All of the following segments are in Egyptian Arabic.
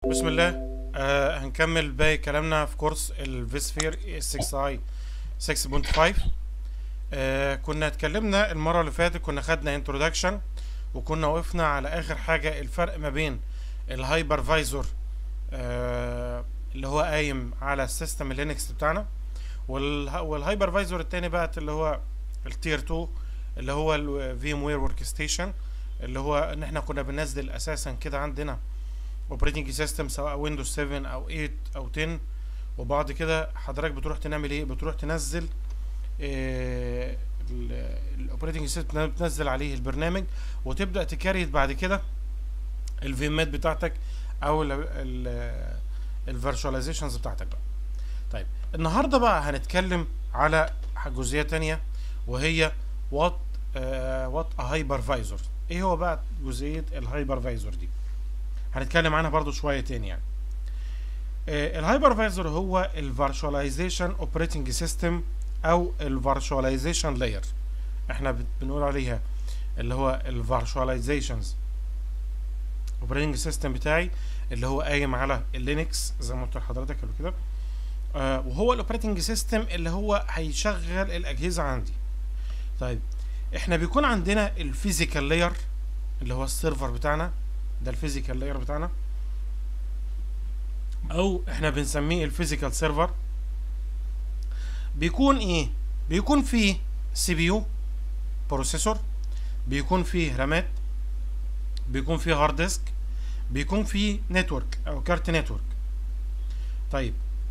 بسم الله آه هنكمل باقي كلامنا في كورس الفيسفير 6 اي 6.5 آه كنا اتكلمنا المرة اللي فاتت كنا خدنا انترودكشن وكنا وقفنا على اخر حاجة الفرق ما بين الهايبرفايزر آه اللي هو قايم على السيستم اللينكس بتاعنا والها- والهايبرفايزر التاني بقى اللي هو التير 2 اللي هو الفيم وير ورك ستيشن اللي هو ان احنا كنا بننزل اساسا كده عندنا اوبريتنج سيستم سواء ويندوز 7 او 8 او 10 وبعد كده حضرتك بتروح تعمل ايه بتروح تنزل الاوبريتنج سيستم بتنزل عليه البرنامج وتبدا تكريت بعد كده الفيمات بتاعتك او الفيرشواليزيشنز بتاعتك بقى طيب النهارده بقى هنتكلم على جزئيه تانية وهي وات وات ا هايبرفايزر ايه هو بقى جزئيه الهايبرفايزر دي هنتكلم عنها برضو شويه تاني يعني الهايبرفايزر هو الفيرشواليزيشن اوبريتنج سيستم او الفيرشواليزيشن لاير احنا بن- بنقول عليها اللي هو الفيرشواليزيشنز اوبريتنج سيستم بتاعي اللي هو قايم على اللينكس زي ما قلت لحضرتك قبل كده آه وهو الاوبريتنج سيستم اللي هو هيشغل الاجهزه عندي طيب احنا بيكون عندنا الفيزيكال لاير اللي هو السيرفر بتاعنا ده الفيزيكال لاير بتاعنا او احنا بنسميه الفيزيكال سيرفر بيكون ايه بيكون فيه سي بي يو بروسيسور بيكون فيه رامات بيكون فيه هارد ديسك بيكون فيه نتورك او كارت نتورك طيب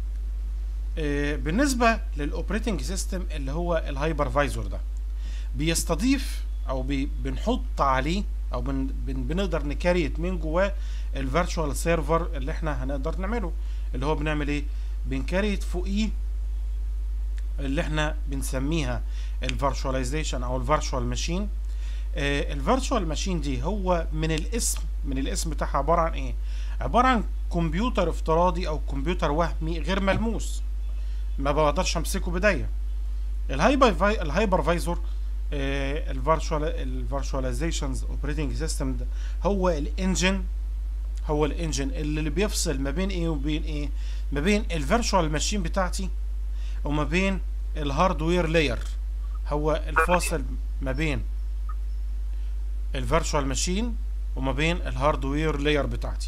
آه بالنسبه للاوبريتنج سيستم اللي هو الهايبرفايزر ده بيستضيف او بي بنحط عليه او بن بن بنقدر نكريت من جواه الفيرتشوال سيرفر اللي احنا هنقدر نعمله اللي هو بنعمل ايه بنكريت فوقيه اللي احنا بنسميها الفيرتشواليزيشن او الفيرتشوال ماشين الفيرتشوال ماشين دي هو من الاسم من الاسم بتاعها عباره عن ايه عباره عن كمبيوتر افتراضي او كمبيوتر وهمي غير ملموس ما بقدرش امسكه بايديا الهايبر الهايبرفايزر الفيرتشوال الفيرتشواليزيشنز اوبريتنج سيستم ده هو الانجن هو الانجن اللي بيفصل ما بين ايه وبين ايه ما بين الفيرتشوال ماشين بتاعتي وما بين الهاردوير لاير هو الفاصل ما بين الفيرتشوال ماشين وما بين الهاردوير لاير بتاعتي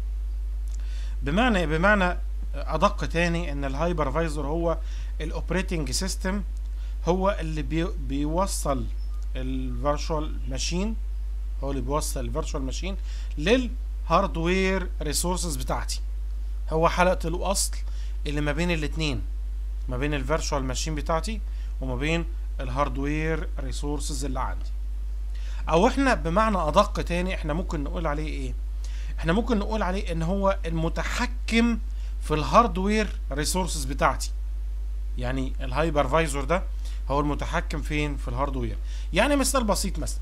بمعنى بمعنى ادق تاني ان الهايبرفايزر هو الاوبريتنج سيستم هو اللي بي بيوصل الفيرتشوال ماشين هو اللي بيوصل الفيرتشوال ماشين للهاردوير ريسورسز بتاعتي هو حلقة الوصل اللي ما بين الاتنين ما بين الفيرتشوال ماشين بتاعتي وما بين الهاردوير ريسورسز اللي عندي او احنا بمعنى ادق تاني احنا ممكن نقول عليه ايه احنا ممكن نقول عليه ان هو المتحكم في الهاردوير ريسورسز بتاعتي يعني الهايبرفايزر ده هو المتحكم فين في الهاردوير يعني مثال بسيط مثلا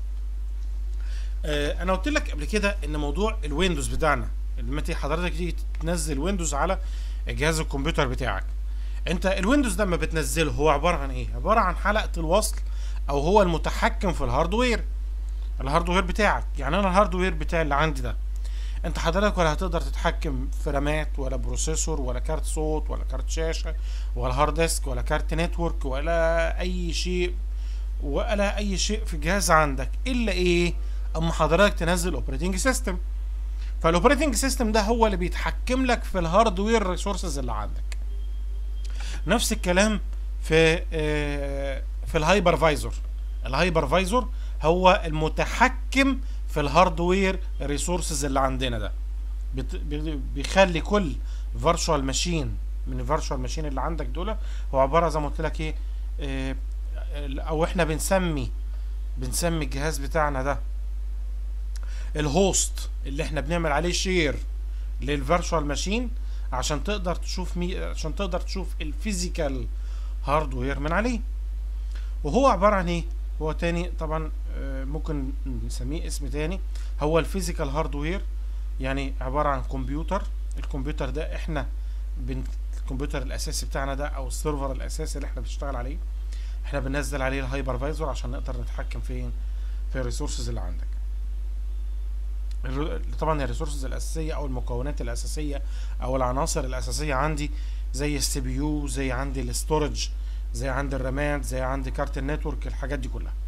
آه انا قلت لك قبل كده ان موضوع الويندوز بتاعنا لما تيجي حضرتك تيجي تنزل ويندوز على جهاز الكمبيوتر بتاعك انت الويندوز ده لما بتنزله هو عباره عن ايه عباره عن حلقه الوصل او هو المتحكم في الهاردوير الهاردوير بتاعك يعني انا الهاردوير بتاعي اللي عندي ده انت حضرتك ولا هتقدر تتحكم في رامات ولا بروسيسور ولا كارت صوت ولا كارت شاشه ولا هارد ديسك ولا كارت نتورك ولا اي شيء ولا اي شيء في الجهاز عندك الا ايه اما حضرتك تنزل اوبريتنج سيستم فالاوبريتنج سيستم ده هو اللي بيتحكم لك في الهاردوير ريسورسز اللي عندك نفس الكلام في آه، في الهايبرفايزر الهايبرفايزر هو المتحكم في الهاردوير ريسورسز اللي عندنا ده بت- بي- بيخلي كل فيرتشوال ماشين من الفيرتشوال ماشين اللي عندك دول هو عباره زي ما قلت لك ايه آه، او احنا بنسمي بنسمي الجهاز بتاعنا ده الهوست اللي احنا بنعمل عليه شير للفيرتشوال ماشين عشان تقدر تشوف مي عشان تقدر تشوف الفيزيكال هاردوير من عليه وهو عباره عن ايه هو تاني طبعا آه، ممكن نسميه اسم تاني هو الفيزيكال هاردوير يعني عباره عن كمبيوتر الكمبيوتر ده احنا بن الكمبيوتر الاساسي بتاعنا ده او السيرفر الاساسي اللي احنا بنشتغل عليه احنا بننزل عليه الهايبرفايزر عشان نقدر نتحكم فين في الريسورسز اللي عندك الر- طبعا الريسورسز الاساسيه او المكونات الاساسيه او العناصر الاساسيه عندي زي السي بي يو زي عندي الاستورج زي عندي الرامات زي عندي كارت النتورك الحاجات دي كلها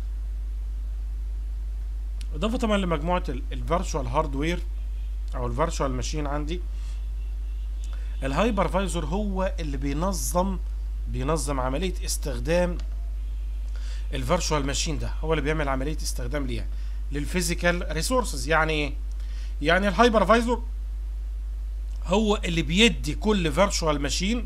اضافه طبعا لمجموعه الفيرتشوال هاردوير او الفيرتشوال ماشين عندي الهايبرفايزر هو اللي بينظم بينظم عمليه استخدام الفيرتشوال ماشين ده هو اللي بيعمل عمليه استخدام ليها للفيزيكال ريسورسز يعني ايه يعني الهايبرفايزر هو اللي بيدي كل فيرتشوال ماشين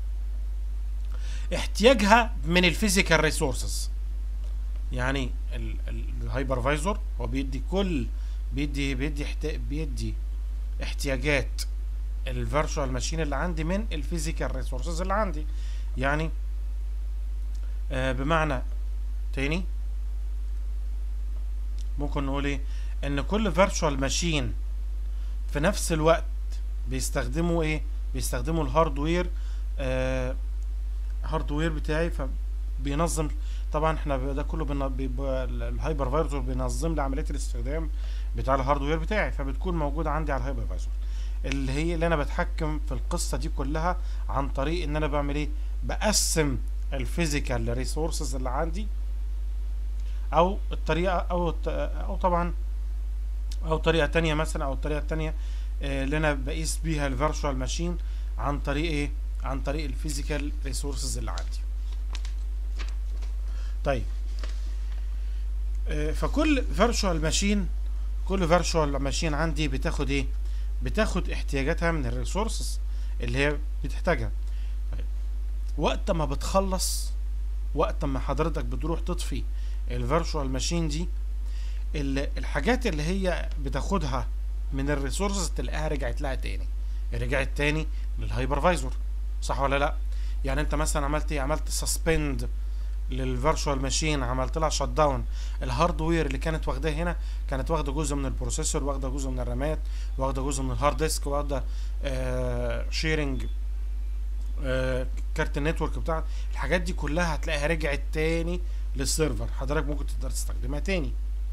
احتياجها من الفيزيكال ريسورسز يعني الهايبرفايزر هو بيدي كل بيدي بيدي احت- بيدي احتياجات الفيرتشوال ماشين اللي عندي من الفيزيكال ريسورسز اللي عندي يعني آه بمعنى تاني ممكن نقول ايه ان كل فيرتشوال ماشين في نفس الوقت بيستخدموا ايه بيستخدموا الهاردوير آه هاردوير بتاعي فبينظم طبعا احنا ب- ده كله بن- بيبقى ال- الهايبرفايزر بينظم لي عمليه الاستخدام بتاع الهاردوير بتاعي فبتكون موجوده عندي على الهايبرفايزر اللي هي اللي انا بتحكم في القصه دي كلها عن طريق ان انا بعمل ايه بقسم الفيزيكال ريسورسز اللي عندي او الطريقه او الت- او طبعا او طريقه تانية مثلا او الطريقه التانية آه، اللي انا بقيس بيها الفيرتشوال ماشين عن طريق ايه عن طريق الفيزيكال ريسورسز اللي عندي طيب آه، فكل فيرتشوال ماشين كل فيرتشوال ماشين عندي بتاخد ايه بتاخد احتياجاتها من الريسورسز اللي هي بتحتاجها طيب. وقت ما بتخلص وقت ما حضرتك بتروح تطفي الفيرتشوال ماشين دي ال- الحاجات اللي هي بتاخدها من الريسورسز تلاقيها رجعت لها تاني رجعت تاني للهايبرفايزر صح ولا لا يعني انت مثلا عملت ايه عملت سسبند للفيرتشوال ماشين عملت لها شت داون الهاردوير اللي كانت واخداه هنا كانت واخده جزء من البروسيسور واخده جزء من الرامات واخده جزء من الهارد ديسك واخده آه شيرنج آه كارت النتورك بتاع الحاجات دي كلها هتلاقيها رجعت تاني للسيرفر حضرتك ممكن تقدر تستخدمها تاني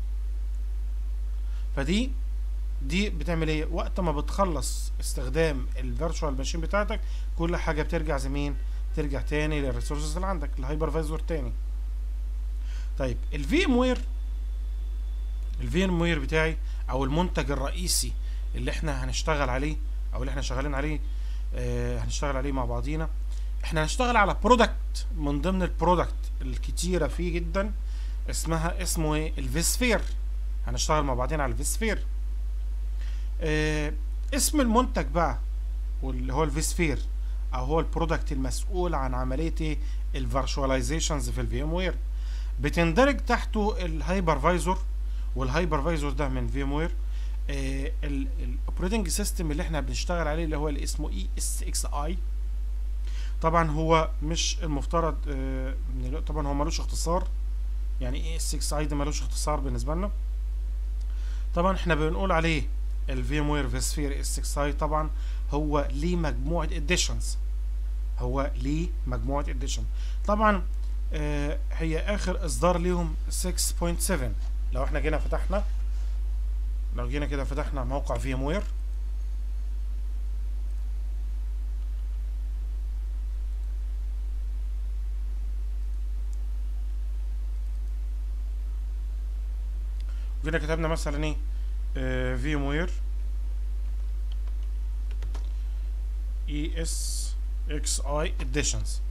فدي دي بتعمل ايه وقت ما بتخلص استخدام الفيرتشوال ماشين بتاعتك كل حاجه بترجع زمين ترجع تاني للريسورسز اللي عندك الهايبرفايزر تاني طيب الفي ام وير الفي ام وير بتاعي او المنتج الرئيسي اللي احنا هنشتغل عليه او اللي احنا شغالين عليه آه هنشتغل عليه مع بعضينا احنا هنشتغل على برودكت من ضمن البرودكت الكتيره فيه جدا اسمها اسمه ايه الفيسفير هنشتغل مع بعضين على الفيسفير آه اسم المنتج بقى واللي هو الفيسفير او هو البرودكت المسؤول عن عمليه ايه الفيرشواليزيشنز في الفي ام وير بتندرج تحته الهايبرفايزر والهايبرفايزر ده من في ام وير الاوبريتنج سيستم اللي احنا بنشتغل عليه اللي هو اللي اسمه اي اس اكس اي طبعا هو مش المفترض آه طبعا هو ملوش اختصار يعني اي اس اكس اي ده ملوش اختصار بالنسبه لنا طبعا احنا بنقول عليه الفي ام وير فيسفير اس 6 اي طبعا هو ليه مجموعه اديشنز هو ليه مجموعه اديشن طبعا آه هي اخر اصدار ليهم 6.7 لو احنا جينا فتحنا لو جينا كده فتحنا موقع في ام وير وجينا كتبنا مثلا ايه في ام وير اي اس اكس اي اديشنز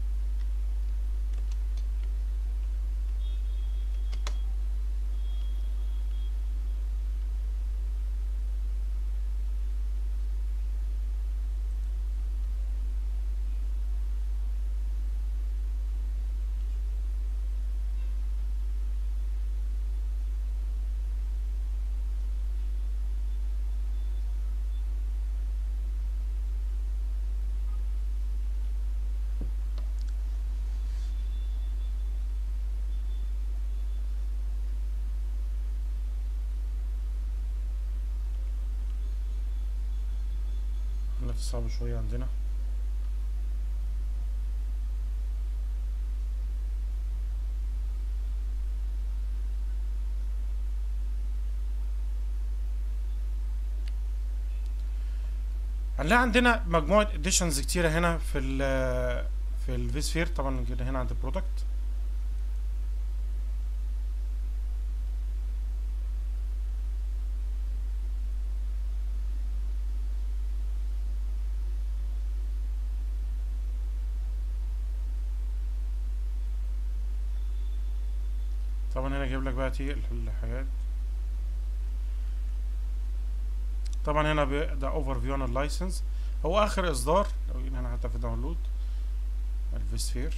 نفس صعب شوية عندنا هنلاقي عندنا مجموعه اديشنز كتيره هنا في ال في الفيسفير طبعا كده هنا عند البرودكت طبعا هنا جايب لك بقى تي الحاجات طبعا هنا بي- ده اوفر فيو عن اللايسنس هو اخر اصدار لو جينا هنا حتى في داونلود الفيسفير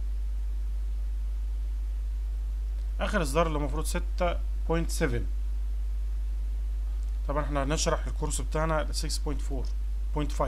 اخر اصدار اللي المفروض 6.7 طبعا احنا هنشرح الكورس بتاعنا 6.4.5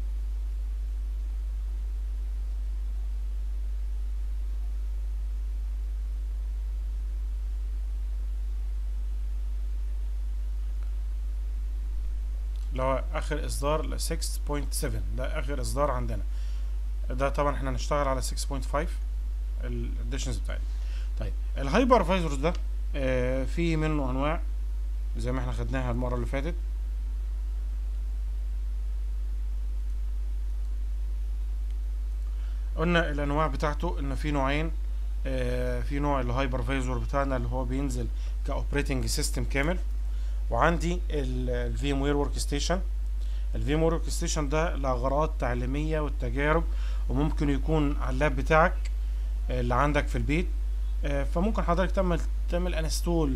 اللي هو اخر اصدار ل 6.7 ده اخر اصدار عندنا ده طبعا احنا هنشتغل على 6.5 الاديشنز بتاعتنا طيب الهايبر فايزرز ده آه في منه انواع زي ما احنا خدناها المره اللي فاتت قلنا الانواع بتاعته ان في نوعين آه في نوع الهايبر فايزر بتاعنا اللي هو بينزل كاوبريتنج سيستم كامل وعندي الفيم وير ورك ستيشن الفيم وير ورك ستيشن ده لاغراض تعليميه والتجارب وممكن يكون على اللاب بتاعك آه، اللي عندك في البيت آه، فممكن حضرتك تعمل تعمل انستول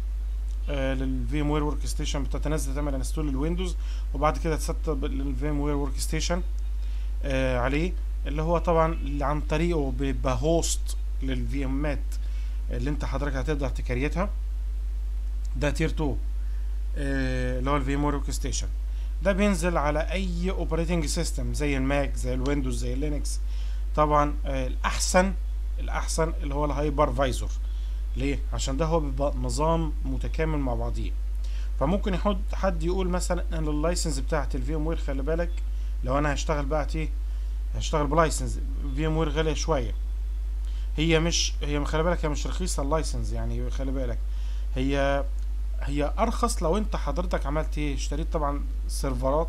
للفيم وير ورك ستيشن بتتنزل تعمل انستول للويندوز وبعد كده تسطب الفيم وير ورك ستيشن عليه اللي هو طبعا اللي عن طريقه بيبقى هوست للفيمات اللي انت حضرتك هتقدر تكريتها ده تير 2 آه، اللي هو الفيم ورك ستيشن ده بينزل على اي اوبريتنج سيستم زي الماك زي الويندوز زي لينكس طبعا آه، الاحسن الاحسن اللي هو الهايبر فايزر ليه عشان ده هو بيبقى نظام متكامل مع بعضيه فممكن يحط حد يقول مثلا ان اللايسنس بتاعت الفيم وير خلي بالك لو انا هشتغل بقى ايه هشتغل بلايسنس فيم وير غاليه شويه هي مش هي خلي بالك هي مش رخيصه اللايسنس يعني خلي بالك هي هي ارخص لو انت حضرتك عملت ايه اشتريت طبعا سيرفرات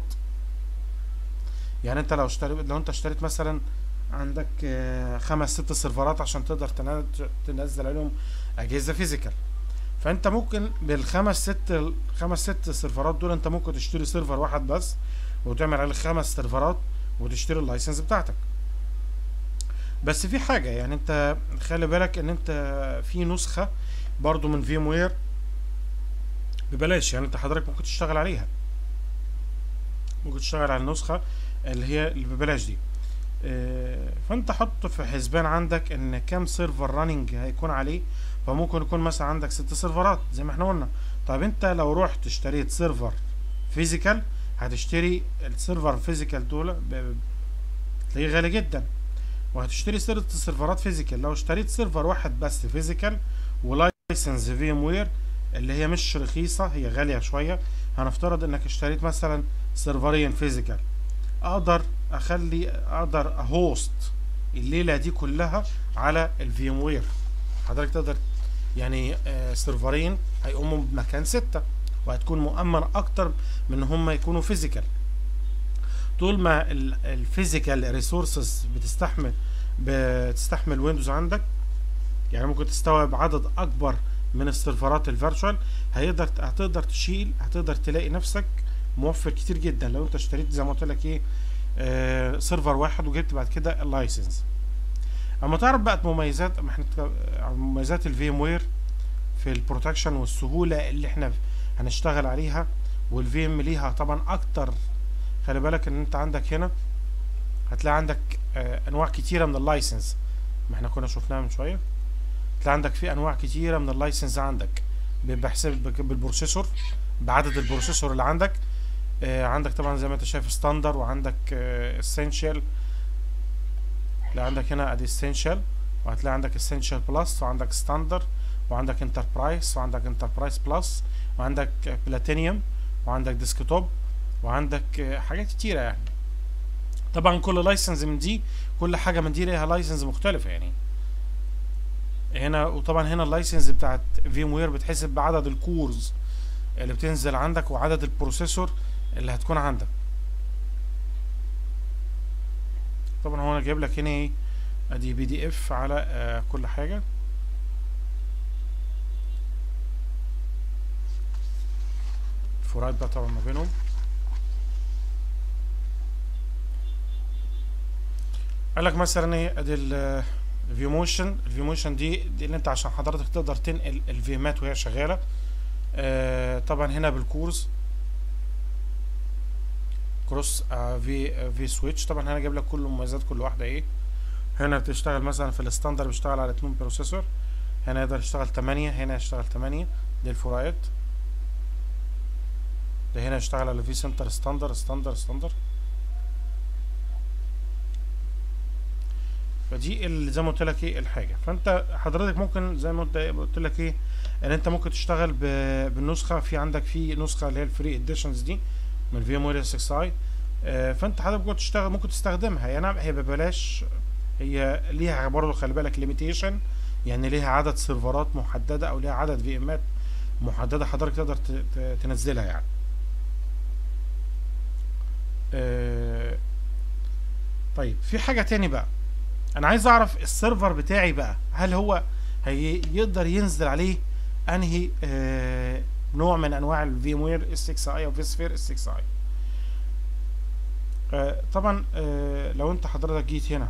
يعني انت لو اشتريت لو انت اشتريت مثلا عندك آه، خمس ست سيرفرات عشان تقدر تنا- تنزل عليهم اجهزه فيزيكال فانت ممكن بالخمس ست خمس ست سيرفرات دول انت ممكن تشتري سيرفر واحد بس وتعمل عليه خمس سيرفرات وتشتري اللايسنس بتاعتك بس في حاجه يعني انت خلي بالك ان انت في نسخه برضو من فيم وير ببلاش يعني انت حضرتك ممكن تشتغل عليها ممكن تشتغل على النسخة اللي هي اللي ببلاش دي اه، فانت حط في حسبان عندك ان كام سيرفر راننج هيكون عليه فممكن يكون مثلا عندك ست سيرفرات زي ما احنا قلنا طب انت لو رحت اشتريت سيرفر فيزيكال هتشتري السيرفر فيزيكال دول ب- ب- تلاقيه غالي جدا وهتشتري ست سيرفرات فيزيكال لو اشتريت سيرفر واحد بس فيزيكال ولايسنس فيم وير اللي هي مش رخيصة هي غالية شوية هنفترض انك اشتريت مثلا سيرفرين فيزيكال اقدر اخلي اقدر هوست الليلة دي كلها على الفيم وير حضرتك تقدر يعني آه، سيرفرين هيقوموا بمكان ستة وهتكون مؤمن اكتر من ان هم يكونوا فيزيكال طول ما الفيزيكال ريسورسز بتستحمل بتستحمل ويندوز عندك يعني ممكن تستوعب عدد اكبر من السيرفرات الفيرتشوال هيقدر هتقدر تشيل هتقدر تلاقي نفسك موفر كتير جدا لو انت اشتريت زي ما قلت لك ايه آه سيرفر واحد وجبت بعد كده اللايسنس اما تعرف بقى مميزات اما احنا نتك- عن مميزات الفيم وير في البروتكشن والسهوله اللي احنا هنشتغل عليها والفيم ليها طبعا اكتر خلي بالك ان انت عندك هنا هتلاقي عندك آه انواع كتيره من اللايسنس ما احنا كنا شفناها من شويه تلاقي عندك في انواع كتيره من اللايسنس عندك بحسب بالبروسيسور بعدد البروسيسور اللي عندك آه عندك طبعا زي ما انت شايف ستاندر وعندك اسينشال تلاقي عندك هنا ادي اسينشال وهتلاقي عندك اسينشال بلس وعندك ستاندر وعندك انتربرايز وعندك انتربرايز بلس وعندك بلاتينيوم وعندك ديسكتوب وعندك آه، حاجات كتيره يعني طبعا كل لايسنس من دي كل حاجه من دي ليها لايسنس مختلفه يعني هنا وطبعا هنا اللايسنس بتاعت فيم وير بتحسب بعدد الكورز اللي بتنزل عندك وعدد البروسيسور اللي هتكون عندك طبعا هو انا جايب لك هنا ايه ادي بي دي اف على آه كل حاجه فروقات بقى طبعا ما بينهم قال لك مثلا ايه ادي الفيو موشن الفيو موشن دي دي اللي انت عشان حضرتك تقدر تنقل الفيمات وهي شغاله آه طبعا هنا بالكورس كروس آه في في سويتش طبعا هنا جايب لك كل مميزات كل واحده ايه هنا بتشتغل مثلا في الستاندر بيشتغل على اتنين بروسيسور هنا يقدر يشتغل تمانية هنا يشتغل تمانية دي الفروقات ده هنا يشتغل على في سنتر ستاندر ستاندر ستاندر فدي اللي زي ما قلت لك ايه الحاجه فانت حضرتك ممكن زي ما قلت قلت لك ايه ان انت ممكن تشتغل بالنسخه في عندك في نسخه اللي هي الفري اديشنز دي من في ام وير 6 اي فانت حضرتك ممكن تشتغل ممكن تستخدمها يعني هي ببلاش هي ليها برضه خلي بالك ليميتيشن يعني ليها عدد سيرفرات محدده او ليها عدد في امات محدده حضرتك تقدر تنزلها يعني آه طيب في حاجه تاني بقى انا عايز اعرف السيرفر بتاعي بقى هل هو هيقدر ينزل عليه انهي آه نوع من انواع الفي ام وير اس 6 اي او في سفير اس 6 اي آه طبعا آه لو انت حضرتك جيت هنا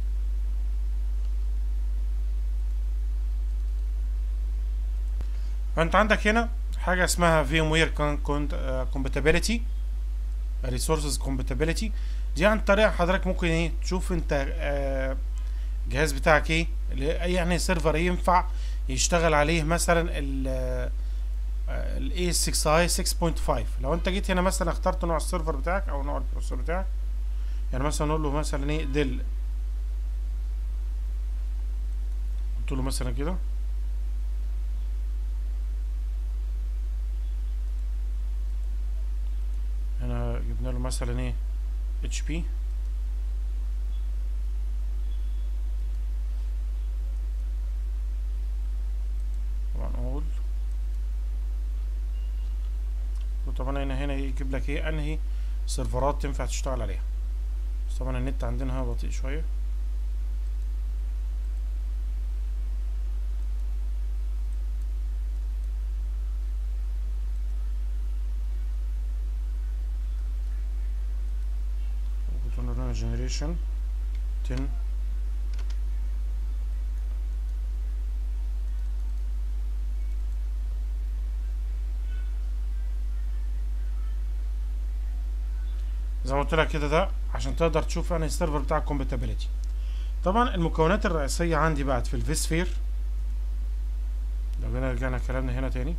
فانت عندك هنا حاجه اسمها في ام وير كومباتيبيليتي ريسورسز كومباتيبيليتي دي عن طريق حضرتك ممكن ايه تشوف انت آه الجهاز بتاعك ايه يعني سيرفر ينفع يشتغل عليه مثلا ال الاي 6 اي 6.5 لو انت جيت هنا مثلا اخترت نوع السيرفر بتاعك او نوع البروسيسور بتاعك يعني مثلا نقول له مثلا ايه ديل قلت له مثلا كده هنا جبنا له مثلا ايه اتش بي طبعا اقول وطبعا هنا هنا يجيب لك ايه انهي سيرفرات تنفع تشتغل عليها بس طبعا النت عندنا بطيء شويه generation 10 زي ما قلت لك كده ده عشان تقدر تشوف انا السيرفر بتاع الكومباتيبيليتي طبعا المكونات الرئيسيه عندي بعد في الفيسفير لو جينا رجعنا كلامنا هنا تاني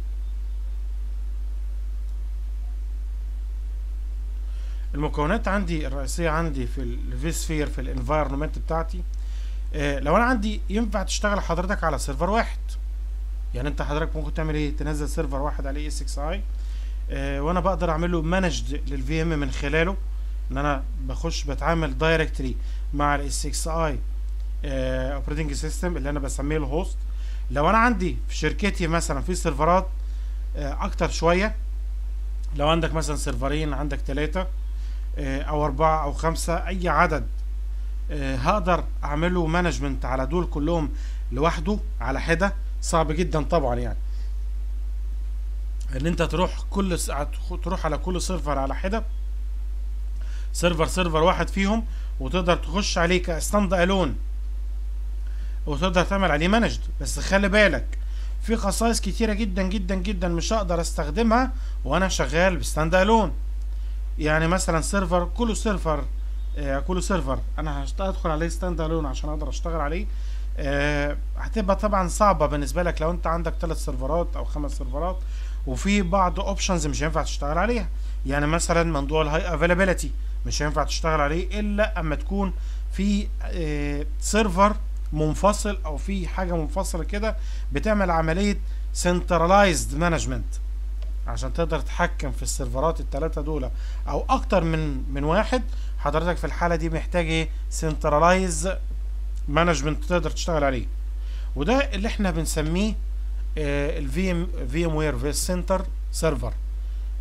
المكونات عندي الرئيسيه عندي في الفيسفير في الانفايرمنت بتاعتي آه لو انا عندي ينفع تشتغل حضرتك على سيرفر واحد يعني انت حضرتك ممكن تعمل ايه تنزل سيرفر واحد عليه اس 6 اي آه وانا بقدر اعمل له مانجد للفي ام من خلاله ان انا بخش بتعامل دايركتلي مع الاس 6 اي اوبريتنج سيستم اللي انا بسميه الهوست لو انا عندي في شركتي مثلا في سيرفرات آه اكتر شويه لو عندك مثلا سيرفرين عندك ثلاثه او اربعة او خمسة اي عدد هقدر اعمله مانجمنت على دول كلهم لوحده على حدة صعب جدا طبعا يعني ان انت تروح كل تروح على كل سيرفر على حدة سيرفر سيرفر واحد فيهم وتقدر تخش عليه كستاند الون وتقدر تعمل عليه مانجد بس خلي بالك في خصائص كتيرة جدا جدا جدا مش هقدر استخدمها وانا شغال بستاند الون يعني مثلا سيرفر كل سيرفر آه كل سيرفر انا هدخل عليه ستاند الون عشان اقدر اشتغل عليه آه هتبقى طبعا صعبه بالنسبه لك لو انت عندك ثلاث سيرفرات او خمس سيرفرات وفي بعض اوبشنز مش هينفع تشتغل عليها يعني مثلا موضوع الهاي افيلابيلتي مش هينفع تشتغل عليه الا اما تكون في آه سيرفر منفصل او في حاجه منفصله كده بتعمل عمليه سنترلايزد مانجمنت عشان تقدر تتحكم في السيرفرات الثلاثه دول او اكتر من من واحد حضرتك في الحاله دي محتاج ايه سنترلايز مانجمنت تقدر تشتغل عليه وده اللي احنا بنسميه الفي ام في ام وير في سنتر سيرفر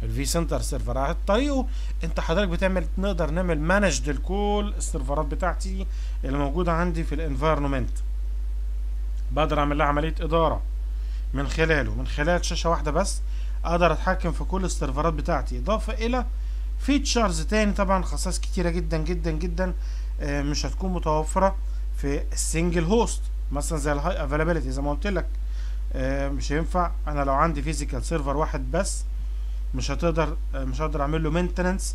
الفي سنتر سيرفر على طريقه انت حضرتك بتعمل نقدر نعمل مانج لكل السيرفرات بتاعتي اللي موجوده عندي في الانفايرمنت بقدر اعمل لها عمليه اداره من خلاله من خلال شاشه واحده بس اقدر اتحكم في كل السيرفرات بتاعتي اضافه الى فيتشرز تاني طبعا خصائص كتيره جدا جدا جدا آه، مش هتكون متوفره في السنجل هوست مثلا زي الهاي افيلابيلتي زي ما قلت لك آه، مش هينفع انا لو عندي فيزيكال سيرفر واحد بس مش هتقدر آه، مش هقدر اعمل له مينتننس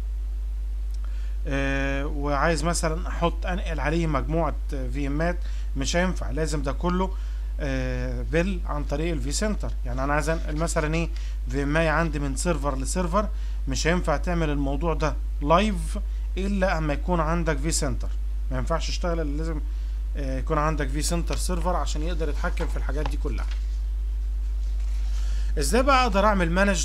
وعايز مثلا احط انقل عليه مجموعه في امات مش هينفع لازم ده كله آه، بيل عن طريق الفي سنتر يعني انا عايز انقل مثلا ايه في ام عندي من سيرفر لسيرفر مش هينفع تعمل الموضوع ده لايف الا اما يكون عندك في سنتر ما ينفعش تشتغل إلا لازم آه، يكون عندك في سنتر سيرفر عشان يقدر يتحكم في الحاجات دي كلها ازاي بقى اقدر اعمل مانجد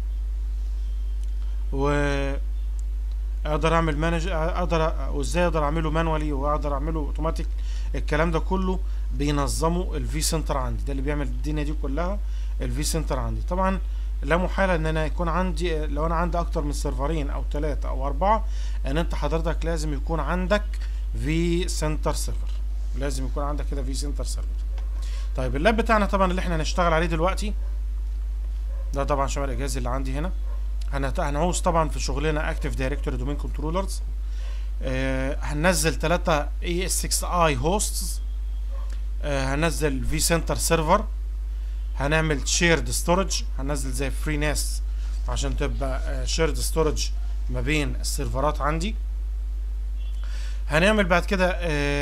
و اقدر اعمل مانج اقدر وازاي اقدر اعمله مانوالي واقدر اعمله اوتوماتيك الكلام ده كله بينظموا الفي سنتر عندي ده اللي بيعمل الدنيا دي كلها الفي سنتر عندي طبعا لا محالة ان انا يكون عندي لو انا عندي اكتر من سيرفرين او ثلاثة او اربعة ان انت حضرتك لازم يكون عندك في سنتر سيرفر لازم يكون عندك كده في سنتر سيرفر طيب اللاب بتاعنا طبعا اللي احنا هنشتغل عليه دلوقتي ده طبعا شمال الجهاز اللي عندي هنا هنت- هنعوز طبعا في شغلنا اكتف دايركتوري دومين كنترولرز هننزل 3 اي اس 6 اي هوستس هنزل في سنتر سيرفر هنعمل شيرد ستورج هنزل زي فري ناس عشان تبقى شيرد ستورج ما بين السيرفرات عندي هنعمل بعد كده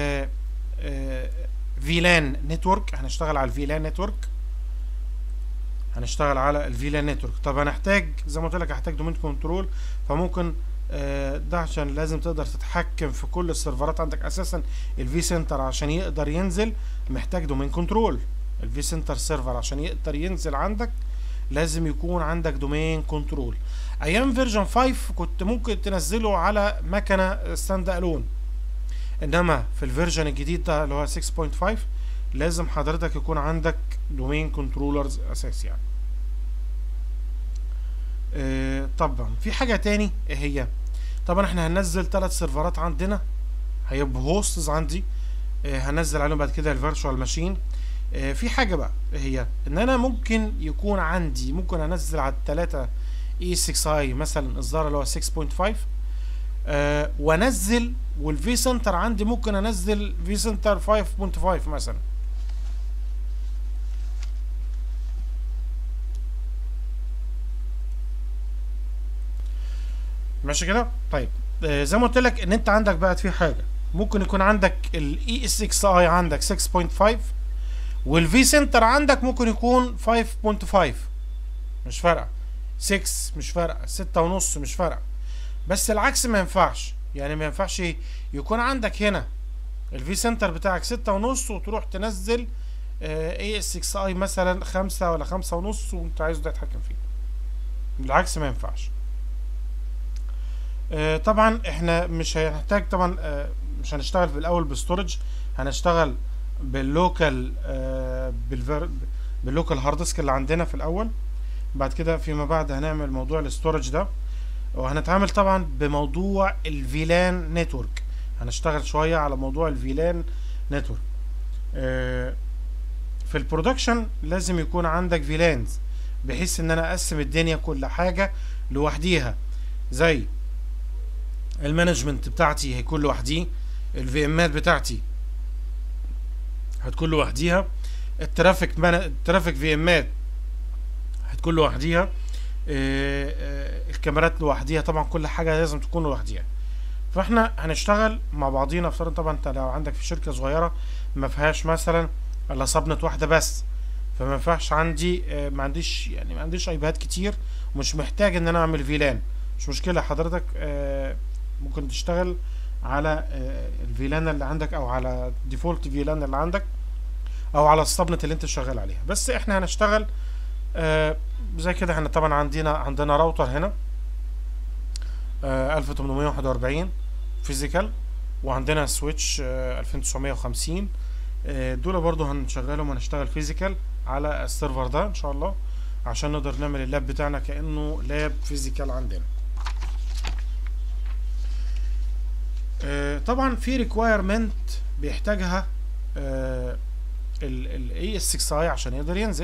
فيلان نتورك هنشتغل على الفيلان نتورك هنشتغل على الفيلان نتورك طب هنحتاج زي ما قلت لك هحتاج دومين كنترول فممكن آه، ده عشان لازم تقدر تتحكم في كل السيرفرات عندك اساسا الفي سنتر عشان يقدر ينزل محتاج دومين كنترول الفي سنتر سيرفر عشان يقدر ينزل عندك لازم يكون عندك دومين كنترول ايام فيرجن 5 كنت ممكن تنزله على مكنه ستاند الون انما في الفيرجن الجديد ده اللي هو 6.5 لازم حضرتك يكون عندك دومين كنترولرز اساسي يعني آه، طبعا في حاجه تاني ايه هي طبعا احنا هننزل ثلاث سيرفرات عندنا هيبقوا هوستز عندي آه، هنزل عليهم بعد كده الفيرتشوال ماشين في حاجه بقى إيه هي ان انا ممكن يكون عندي ممكن انزل على الثلاثه اي 6 اي مثلا اصدار اللي هو 6.5 آه وانزل والفي سنتر عندي ممكن انزل في سنتر 5.5 مثلا ماشي كده طيب آه زي ما قلت لك ان انت عندك بقى في حاجه ممكن يكون عندك الاي اس 6 اي عندك 6.5 والفي سنتر عندك ممكن يكون 5.5 مش فارقه 6 مش فارقه 6 ونص مش فارقه بس العكس ما ينفعش يعني ما ينفعش يكون عندك هنا الفي سنتر بتاعك ستة ونص وتروح تنزل اي اس 6 اي مثلا خمسة ولا خمسة ونص وانت عايز ده تتحكم فيه بالعكس ما ينفعش آه، طبعا احنا مش هنحتاج طبعا آه، مش هنشتغل في الاول بالستورج هنشتغل باللوكال آه، بالفير باللوكال هارد ديسك اللي عندنا في الاول بعد كده فيما بعد هنعمل موضوع الاستورج ده وهنتعامل طبعا بموضوع الفيلان نتورك هنشتغل شويه على موضوع الفيلان نتورك آه، في البرودكشن لازم يكون عندك فيلانز بحيث ان انا اقسم الدنيا كل حاجه لوحديها زي المانجمنت بتاعتي هيكون لوحديه الفي امات بتاعتي هتكون لوحديها الترافيك من... الترافيك في امات هتكون لوحديها آه، آه، الكاميرات لوحديها طبعا كل حاجه لازم تكون لوحديها فاحنا هنشتغل مع بعضينا افترض طبعا انت لو عندك في شركه صغيره ما فيهاش مثلا الا صبنه واحده بس فما ينفعش عندي آه، ما عنديش يعني ما عنديش ايباد كتير ومش محتاج ان انا اعمل فيلان مش مشكله حضرتك آه، ممكن تشتغل على آه، الفيلان اللي عندك او على ديفولت فيلان اللي عندك او على الصبنت اللي انت شغال عليها بس احنا هنشتغل آه، زي كده احنا طبعا عندنا عندنا راوتر هنا آه، 1841 فيزيكال وعندنا سويتش آه، 2950 آه، دول برضو هنشغلهم وهنشتغل فيزيكال على السيرفر ده ان شاء الله عشان نقدر نعمل اللاب بتاعنا كانه لاب فيزيكال عندنا آه، طبعا في ريكوايرمنت بيحتاجها الاي اس 6 اي عشان يقدر ينزل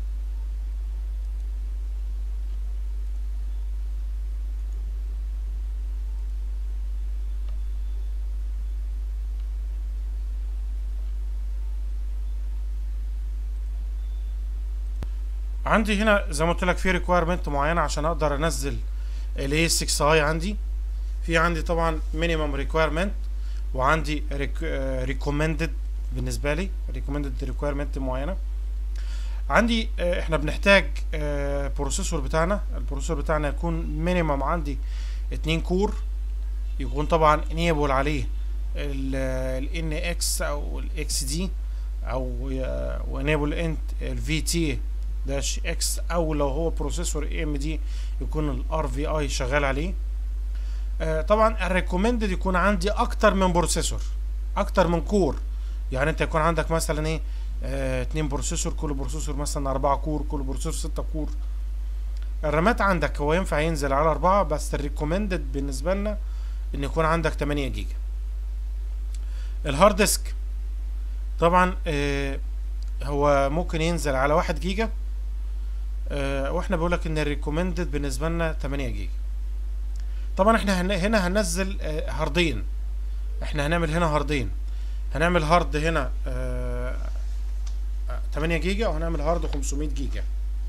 عندي هنا زي ما قلت لك في ريكوايرمنت معينه عشان اقدر انزل الاي 6 اي عندي في عندي طبعا مينيمم ريكوايرمنت وعندي ريكومندد بالنسبه لي ريكومندد ريكوايرمنت معينه عندي آه، احنا بنحتاج بروسيسور بتاعنا البروسيسور بتاعنا يكون مينيمم عندي اتنين كور يكون طبعا انيبل عليه ال ان اكس او الاكس دي او وانيبل انت الفي تي داش اكس او لو هو بروسيسور اي ام دي يكون الار في اي شغال عليه آه، طبعا الريكومندد يكون عندي اكتر من بروسيسور اكتر من كور يعني انت يكون عندك مثلا ايه آه، اتنين بروسيسور كل بروسيسور مثلا اربعة كور كل بروسيسور ستة كور الرامات عندك هو ينفع ينزل على اربعة بس الريكومندد بالنسبة لنا ان يكون عندك 8 جيجا الهارد ديسك طبعا آه، هو ممكن ينزل على واحد جيجا آه، واحنا بقولك ان الريكومندد بالنسبة لنا 8 جيجا طبعا احنا هن- هنا هننزل آه، هاردين احنا هنعمل هنا هاردين هنعمل هارد هنا آه، آه، 8 جيجا وهنعمل هارد 500 جيجا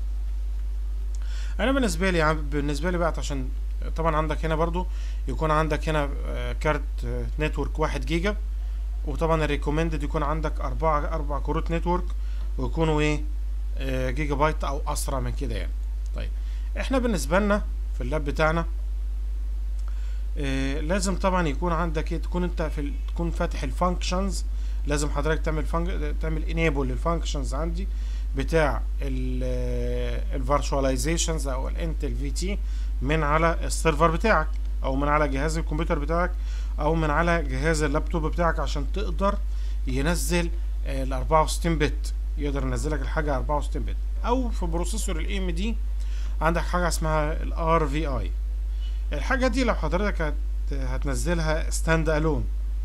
انا بالنسبه لي عم- بالنسبه لي بقى عشان طبعا عندك هنا برضو يكون عندك هنا آه، كارت آه، نتورك 1 جيجا وطبعا الريكومندد يكون عندك أربعة أربع كروت نتورك ويكونوا ايه آه، جيجا بايت او اسرع من كده يعني طيب احنا بالنسبه لنا في اللاب بتاعنا آه، لازم طبعا يكون عندك ايه تكون انت في ال- تكون فاتح الفانكشنز لازم حضرتك تعمل فانك... تعمل انيبل للفانكشنز عندي بتاع الفيرتشواليزيشنز او الانتل في تي من على السيرفر بتاعك او من على جهاز الكمبيوتر بتاعك او من على جهاز اللابتوب بتاعك عشان تقدر ينزل ال 64 بت يقدر ينزلك الحاجه 64 بت او في بروسيسور الاي ام دي عندك حاجه اسمها الار في اي الحاجه دي لو حضرتك هت هتنزلها ستاند الون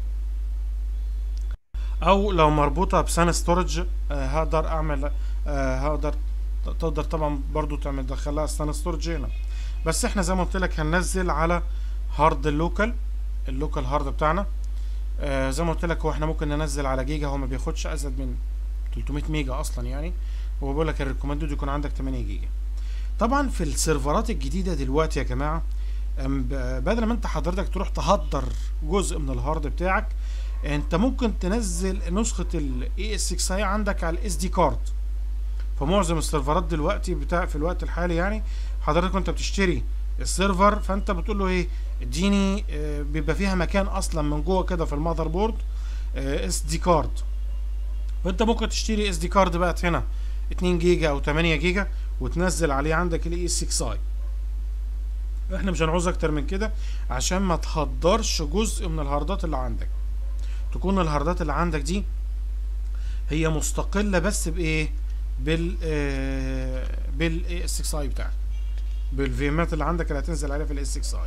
او لو مربوطه بسان ستورج هقدر اعمل آه، هقدر تقدر طبعا برضو تعمل تدخلها سان ستورج هنا بس احنا زي ما قلت لك هننزل على هارد اللوكال اللوكال هارد بتاعنا آه زي ما قلت لك هو احنا ممكن ننزل على جيجا هو ما بياخدش ازيد من 300 ميجا اصلا يعني هو بيقول لك الريكومندد يكون عندك 8 جيجا طبعا في السيرفرات الجديده دلوقتي يا جماعه أم ب- بدل ما انت حضرتك تروح تهدر جزء من الهارد بتاعك انت ممكن تنزل نسخه الاي اس 6 اي عندك على الاس دي كارد فمعظم السيرفرات دلوقتي بتاع في الوقت الحالي يعني حضرتك وانت بتشتري السيرفر فانت بتقول له ايه اديني آه، بيبقى فيها مكان اصلا من جوه كده في المذر بورد اس دي كارد فانت ممكن تشتري اس دي كارد بقت هنا 2 جيجا او 8 جيجا وتنزل عليه عندك الاي اس 6 اي احنا مش هنعوز اكتر من كده عشان ما تهدرش جزء من الهاردات اللي عندك تكون الهاردات اللي عندك دي هي مستقله بس بايه بال آه بال اس 6 اي بتاعك بالفيمات اللي عندك اللي هتنزل عليها في الاس 6 اي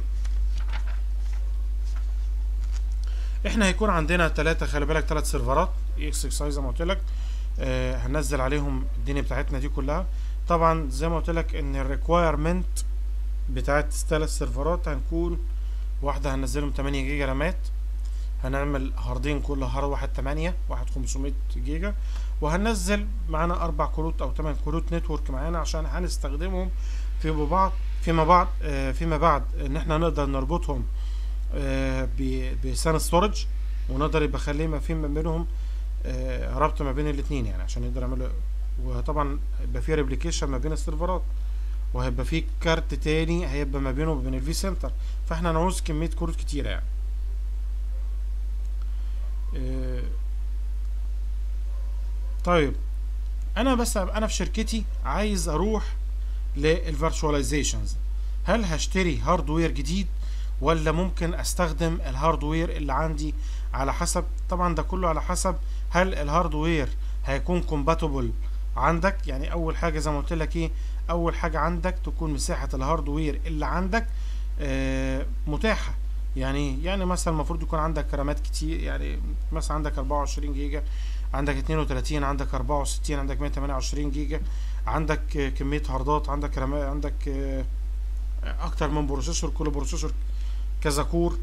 احنا هيكون عندنا ثلاثة خلي بالك ثلاث سيرفرات اكس 6 اي زي ما قلت لك آه هننزل عليهم الدنيا بتاعتنا دي كلها طبعا زي ما قلت لك ان الريكوايرمنت بتاعت ثلاث سيرفرات هنكون واحدة هننزلهم 8 جيجا رامات هنعمل هاردين كل هارد واحد 8 واحد 500 جيجا وهننزل معانا اربع كروت او 8 كروت نتورك معانا عشان هنستخدمهم في بعض فيما بعد آه، فيما بعد ان احنا نقدر نربطهم آه، ب- بسان ستورج ونقدر يبقى خليه ما في ما بينهم آه، ربط ما بين الاثنين يعني عشان يقدر يعملوا وطبعا يبقى في ريبليكيشن ما بين السيرفرات وهيبقى في كارت تاني هيبقى ما بينه وبين الفي سنتر فاحنا هنعوز كمية كروت كتيرة يعني آه، طيب انا بس انا في شركتي عايز اروح للفيرتشواليزيشنز هل هشتري هاردوير جديد ولا ممكن استخدم الهاردوير اللي عندي على حسب طبعا ده كله على حسب هل الهاردوير هيكون كومباتبل عندك يعني اول حاجه زي ما قلت لك ايه اول حاجه عندك تكون مساحه الهاردوير اللي عندك آه، متاحه يعني يعني مثلا المفروض يكون عندك رامات كتير يعني مثلا عندك 24 جيجا عندك 32 عندك 64 عندك 128 جيجا عندك آه، كميه هاردات عندك رامات عندك آه، اكتر من بروسيسور كل بروسيسور كذا كور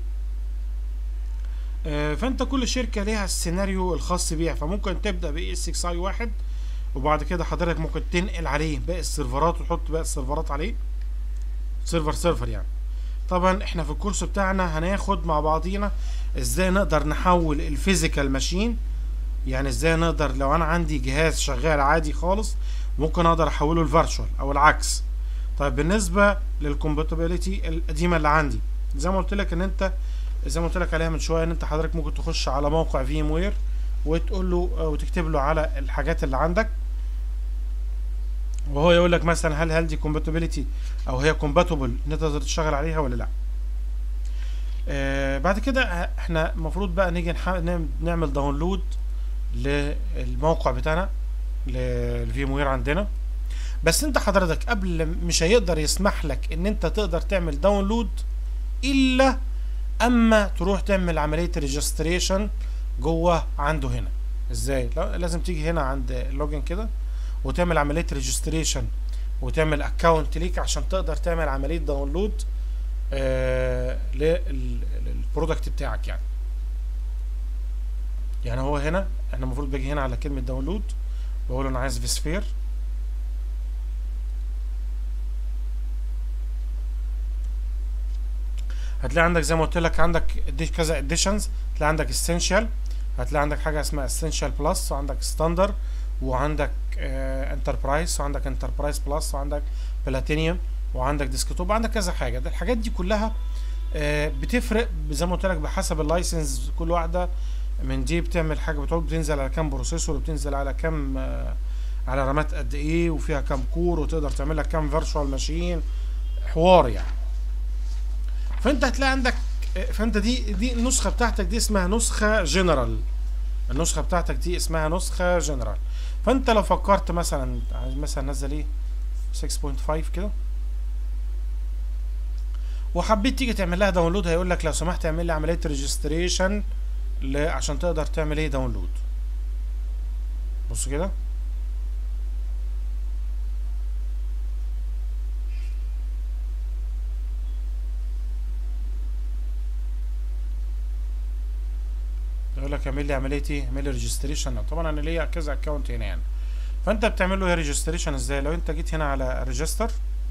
آه، فانت كل شركه ليها السيناريو الخاص بيها فممكن تبدا ب اس 6 اي واحد وبعد كده حضرتك ممكن تنقل عليه باقي السيرفرات وتحط باقي السيرفرات عليه سيرفر سيرفر يعني طبعا احنا في الكورس بتاعنا هناخد مع بعضينا ازاي نقدر نحول الفيزيكال ماشين يعني ازاي نقدر لو انا عندي جهاز شغال عادي خالص ممكن اقدر احوله لفيرتشوال او العكس طيب بالنسبه للكومباتيبيليتي القديمه اللي عندي زي ما قلت لك ان انت زي ما قلت لك عليها من شويه ان انت حضرتك ممكن تخش على موقع فيم وير وتقول له وتكتب له على الحاجات اللي عندك وهو يقول لك مثلا هل هل دي كومباتيبيليتي او هي كومباتبل ان انت تقدر تشتغل عليها ولا لا آه بعد كده احنا المفروض بقى نيجي نح- نعم- نعمل داونلود للموقع بتاعنا للفيم وير عندنا بس انت حضرتك قبل مش هيقدر يسمح لك ان انت تقدر تعمل داونلود الا اما تروح تعمل عمليه ريجستريشن جوه عنده هنا ازاي لا- لازم تيجي هنا عند اللوجن كده وتعمل عمليه ريجستريشن وتعمل اكونت ليك عشان تقدر تعمل عمليه داونلود آه للبرودكت بتاعك يعني يعني هو هنا احنا المفروض باجي هنا على كلمه داونلود بقول انا عايز فيسفير هتلاقي عندك زي ما قلت لك عندك دي كذا اديشنز هتلاقي عندك اسينشال هتلاقي عندك حاجه اسمها اسينشال بلس وعندك ستاندر وعندك انتربرايز وعندك انتربرايز بلس وعندك بلاتينيوم وعندك ديسكتوب وعندك كذا حاجه ده الحاجات دي كلها آه، بتفرق زي ما قلت لك بحسب اللايسنس كل واحده من دي بتعمل حاجه بتقول بتنزل على كام بروسيسور وبتنزل على كام آه، على رامات قد ايه وفيها كام كور وتقدر تعمل لك كام فيرتشوال ماشين حوار يعني فانت هتلاقي عندك فانت دي دي النسخه بتاعتك دي اسمها نسخه جنرال النسخه بتاعتك دي اسمها نسخه جنرال فانت لو فكرت مثلا عايز مثلا نزل ايه 6.5 كده وحبيت تيجي تعمل لها داونلود هيقول لك لو سمحت اعمل لي عمليه ريجستريشن عشان تقدر تعمل ايه داونلود بص كده يقول لك اعمل لي عمليه ايه اعمل لي ريجستريشن طبعا انا ليا كذا اكونت هنا يعني فانت بتعمل له ريجستريشن ازاي لو انت جيت هنا على ريجستر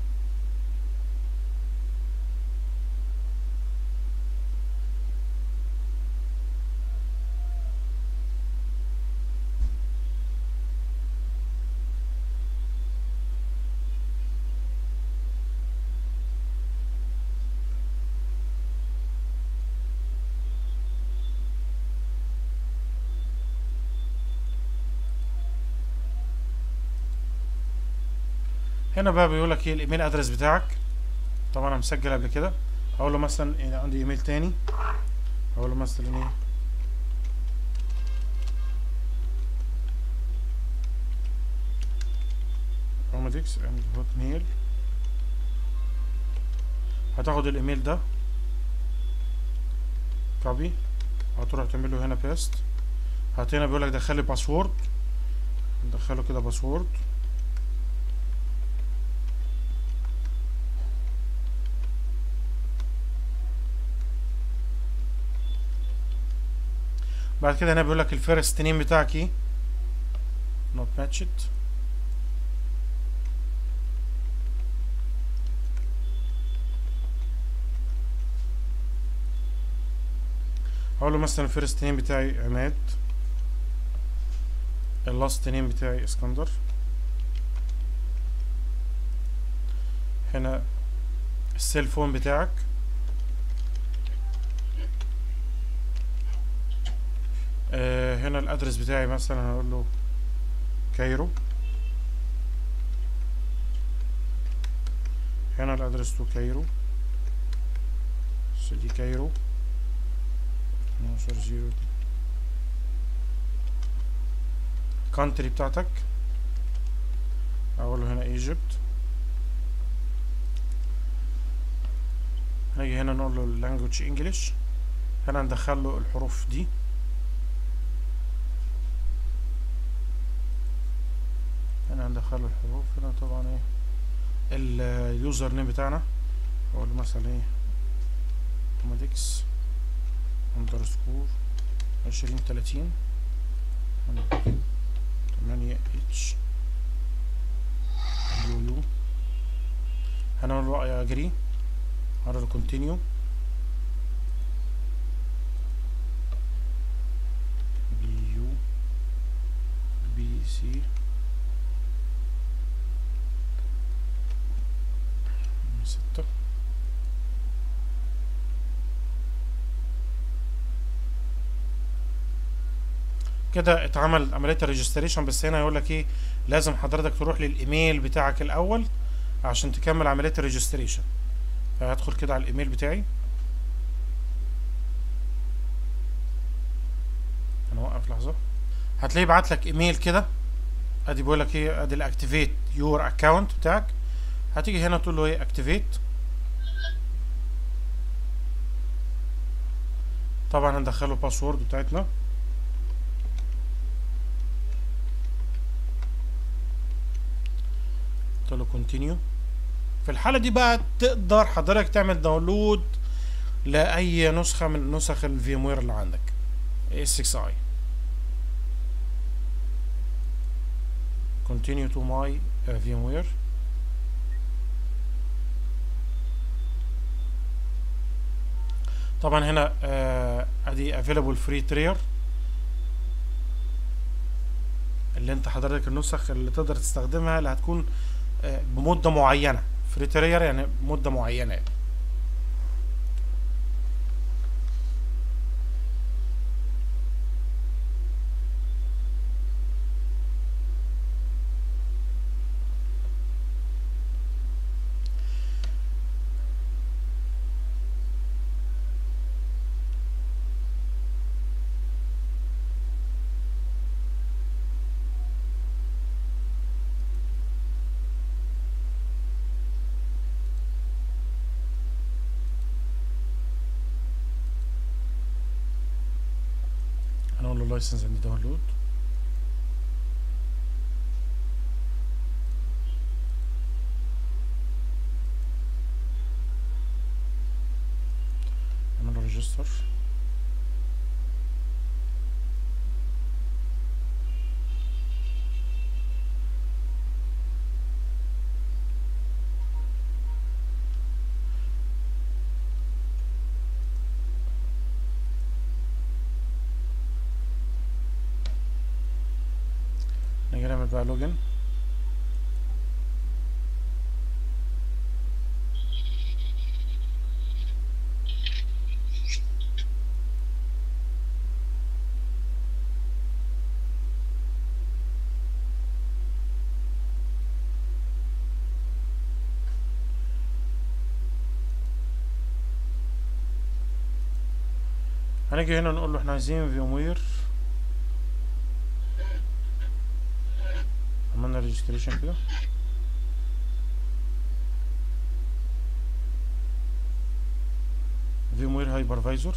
هنا بقى بيقول لك ايه الايميل ادرس بتاعك طبعا انا مسجل قبل كده هقول له مثلا إيه عندي ايميل تاني هقول له مثلا ايه روماتكس اند هوت ميل هتاخد الايميل ده كوبي هتروح تعمل له هنا بيست هت هنا بيقول لك دخل لي باسورد ندخله كده باسورد بعد كده هنا بيقول لك الفيرست نيم بتاعك ايه نوت ماتشد هقول له مثلا الفيرست نيم بتاعي عماد اللاست نيم بتاعي اسكندر هنا السيل فون بتاعك آه هنا الادرس بتاعي مثلا هقول له كايرو هنا الادرس تو كايرو سيدي كايرو 12 زيرو كونتري بتاعتك اقول له هنا ايجيبت هاجي هنا نقول له language انجلش هنا ندخل له الحروف دي هنا هندخل له الحروف هنا طبعا ايه اليوزر نيم بتاعنا اقول له مثلا ايه اوتوماتيكس اندرسكور عشرين تلاتين تمانية اتش يو يو هنقول له اي اجري هنقول له كونتينيو بي يو بي سي ستة كده اتعمل عمليه الريجستريشن بس هنا يقول لك ايه لازم حضرتك تروح للايميل بتاعك الاول عشان تكمل عمليه الريجستريشن فهدخل كده على الايميل بتاعي انا اوقف لحظه هتلاقيه بعت لك ايميل كده ادي بيقول لك ايه ادي الاكتيفيت يور اكونت بتاعك هتيجي هنا تقول له ايه اكتيفيت طبعا هندخله باسورد بتاعتنا قلت له كونتينيو في الحالة دي بقى تقدر حضرتك تعمل داونلود لأي نسخة من نسخ الفيم وير اللي عندك اس 6 اي continue to my uh, VMware طبعا هنا آه، ادي available free tier اللي انت حضرتك النسخ اللي تقدر تستخدمها اللي هتكون آه، بمدة معينة فري ترير يعني مدة معينة يعني. هنقول له لايسنس اند داونلود هنقول له ريجستر نيجي نعمل بقى لوجن هنيجي هنا نقول له احنا عايزين فيموير عملنا ريجستريشن كده فيموير هايبرفايزر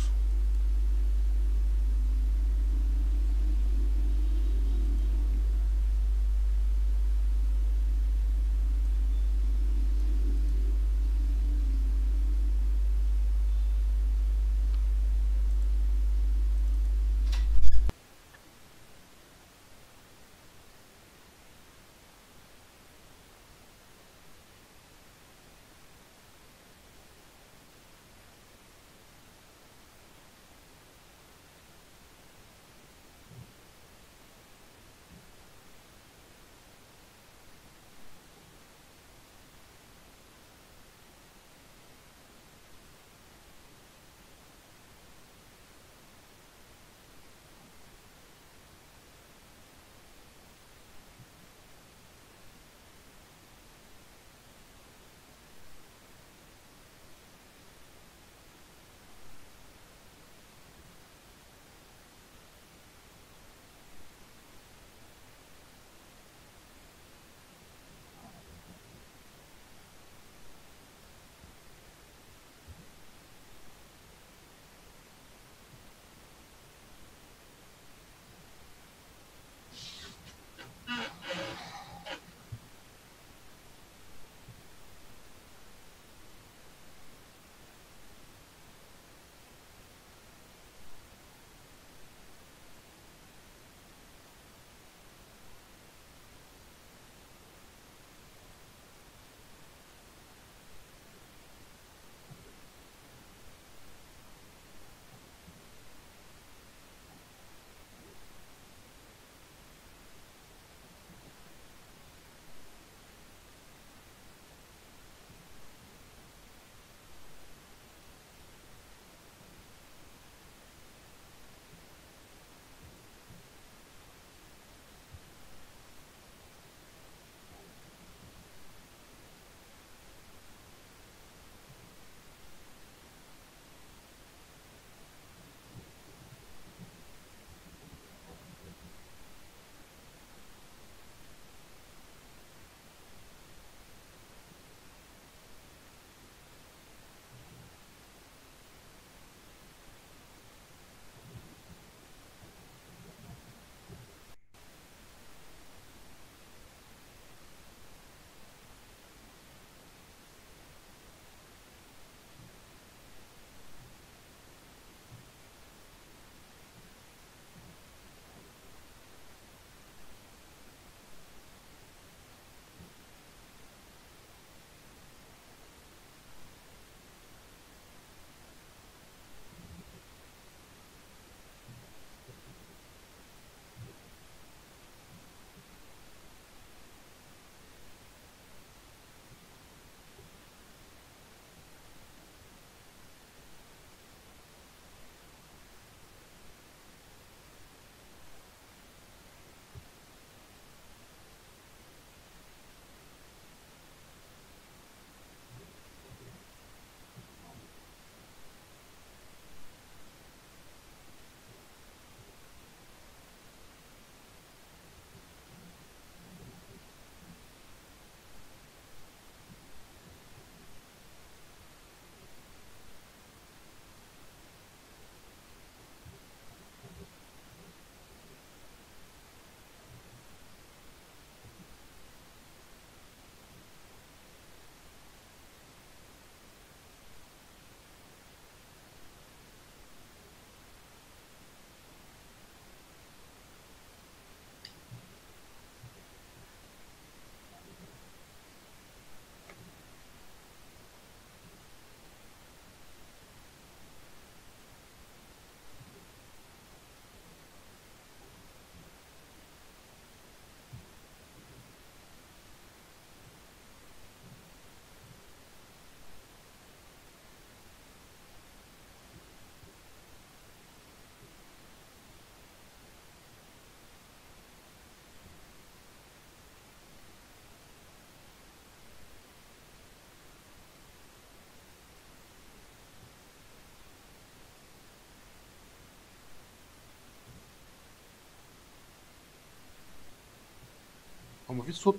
هو مفيش صوت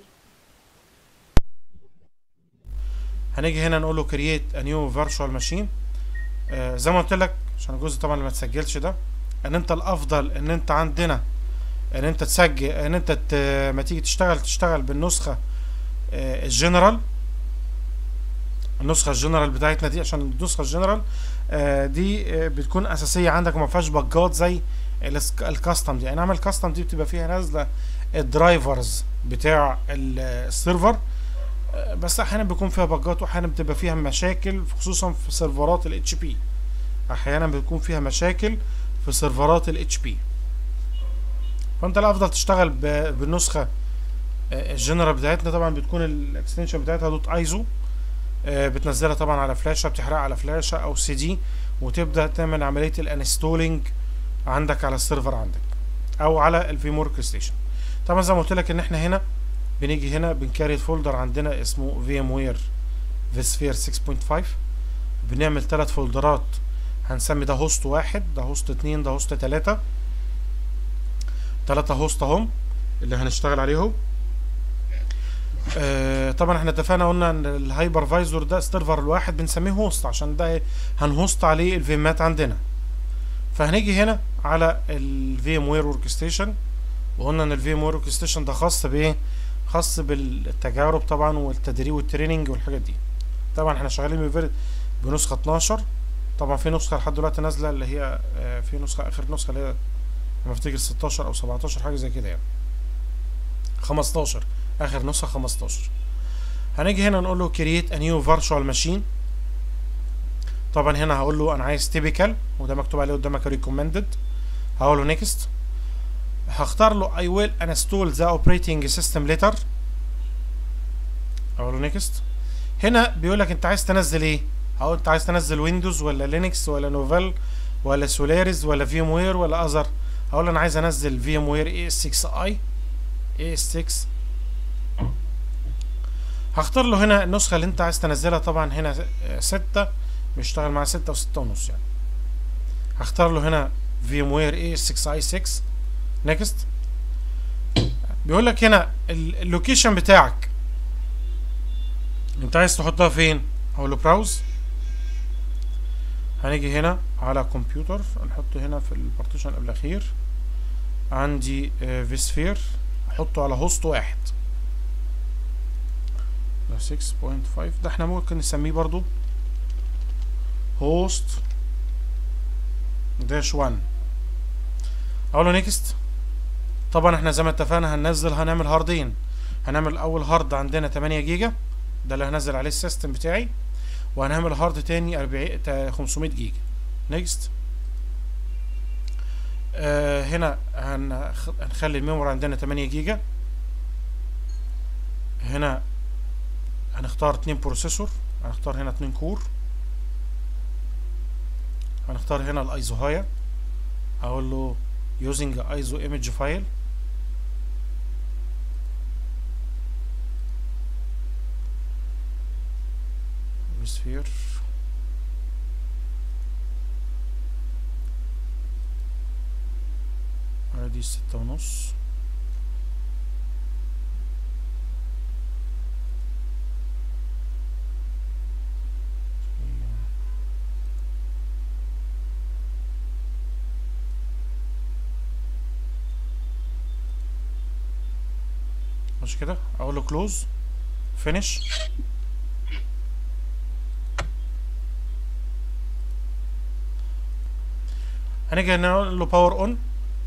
هنيجي هنا نقول له كرييت ا نيو فيرتشوال ماشين زي ما قلت لك عشان الجزء طبعا اللي ما تسجلش ده ان انت الافضل ان انت عندنا ان انت تسجل ان انت ت... ما تيجي تشتغل تشتغل بالنسخه آه، الجنرال النسخه الجنرال بتاعتنا دي عشان النسخه الجنرال آه، دي آه، بتكون اساسيه عندك وما فيهاش بجات زي الس- الكاستم دي يعني نعمل الكاستم دي بتبقى فيها نازله الدرايفرز بتاع ال- السيرفر آه، بس احيانا بيكون فيها بجات واحيانا بتبقى فيها مشاكل خصوصا في سيرفرات الاتش بي احيانا بيكون فيها مشاكل في سيرفرات الاتش بي فانت الافضل تشتغل ب- بالنسخه آه، الجنرال بتاعتنا طبعا بتكون الاكستنشن بتاعتها دوت ايزو آه، بتنزلها طبعا على فلاشه بتحرقها على فلاشه او سي دي وتبدا تعمل عمليه الانستولينج عندك على السيرفر عندك او على الفيم ورك ستيشن طبعا زي ما قلت لك ان احنا هنا بنيجي هنا بنكريت فولدر عندنا اسمه في ام وير فيسفير 6.5 بنعمل ثلاث فولدرات هنسمي ده هوست واحد ده هوست اتنين ده هوست تلاتة تلاتة هوست اهم اللي هنشتغل عليهم آه طبعا احنا اتفقنا قلنا ان الهايبرفايزر ده السيرفر الواحد بنسميه هوست عشان ده هنهوست عليه الفيمات عندنا فهنيجي هنا على الفي ام وير ورك ستيشن وقلنا ان الفي ام وير ورك ستيشن ده خاص بايه خاص بالتجارب طبعا والتدريب والتريننج والحاجات دي طبعا احنا شغالين بفير- بنسخه 12 طبعا في نسخه لحد دلوقتي نازله اللي هي آه، في نسخه اخر نسخه اللي هي ما افتكر 16 او 17 حاجه زي كده يعني 15 اخر نسخه 15 هنيجي هنا نقول له create a new virtual machine طبعا هنا هقول له انا عايز typical وده مكتوب عليه قدامك recommended هقول له next هختار له I will install the operating system later اقول له next هنا بيقول لك انت عايز تنزل ايه هقول انت عايز تنزل ويندوز ولا لينكس ولا نوفل ولا سولاريز ولا فيم وير ولا اذر هقول له انا عايز انزل فيم وير اي اس 6 اي اي اس 6 هختار له هنا النسخة اللي انت عايز تنزلها طبعا هنا آه، ستة بيشتغل مع ستة وستة ونص يعني هختار له هنا فيم وير اي اس 6 اي 6 نيكست بيقول لك هنا ال- اللوكيشن بتاعك انت عايز تحطها فين هقول له براوز هنيجي هنا على كمبيوتر نحطه هنا في البارتيشن قبل الاخير عندي فيسفير احطه على هوست واحد ده 6.5 ده احنا ممكن نسميه برضو هوست داش 1 اقول له نيكست طبعا احنا زي ما اتفقنا هننزل هنعمل هاردين هنعمل اول هارد عندنا 8 جيجا ده اللي هنزل عليه السيستم بتاعي وهنعمل هارد تاني 40 تا- 500 جيجا نيكست آه هنا هنخ- هنخلي الميموري عندنا 8 جيجا هنا هنختار اتنين بروسيسور هنختار هنا اتنين كور هنختار هنا الايزو هايا اقول له using ISO image file sphere ادي ستة ونص مش كده اقول له كلوز فينيش هنيجي نقول له باور اون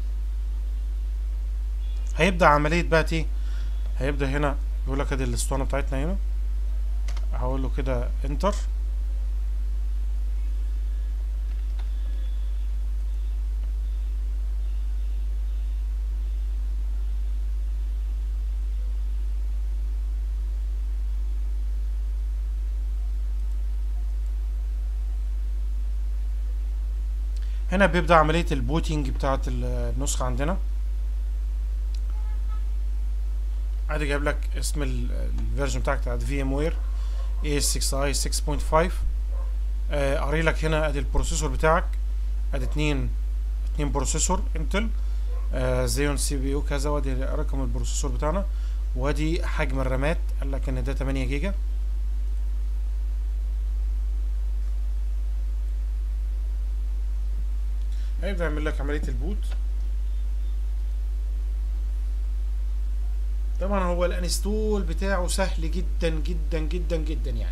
هيبدا عمليه بقى ايه هيبدا هنا يقول لك ادي الاسطوانه بتاعتنا هنا هقول له كده انتر هنا بيبدأ عملية البوتينج بتاعة ال- النسخة عندنا ادي جايب لك اسم ال- الفيرجن بتاعك بتاعت في ام وير اي 6 اي 6.5 آه، قاري لك هنا ادي البروسيسور بتاعك ادي اتنين اتنين بروسيسور انتل آه، زيون سي بي يو كذا وادي رقم البروسيسور بتاعنا وادي حجم الرامات قال لك ان ده 8 جيجا هيبدأ يعمل لك عملية البوت طبعا هو الانستول بتاعه سهل جدا جدا جدا جدا يعني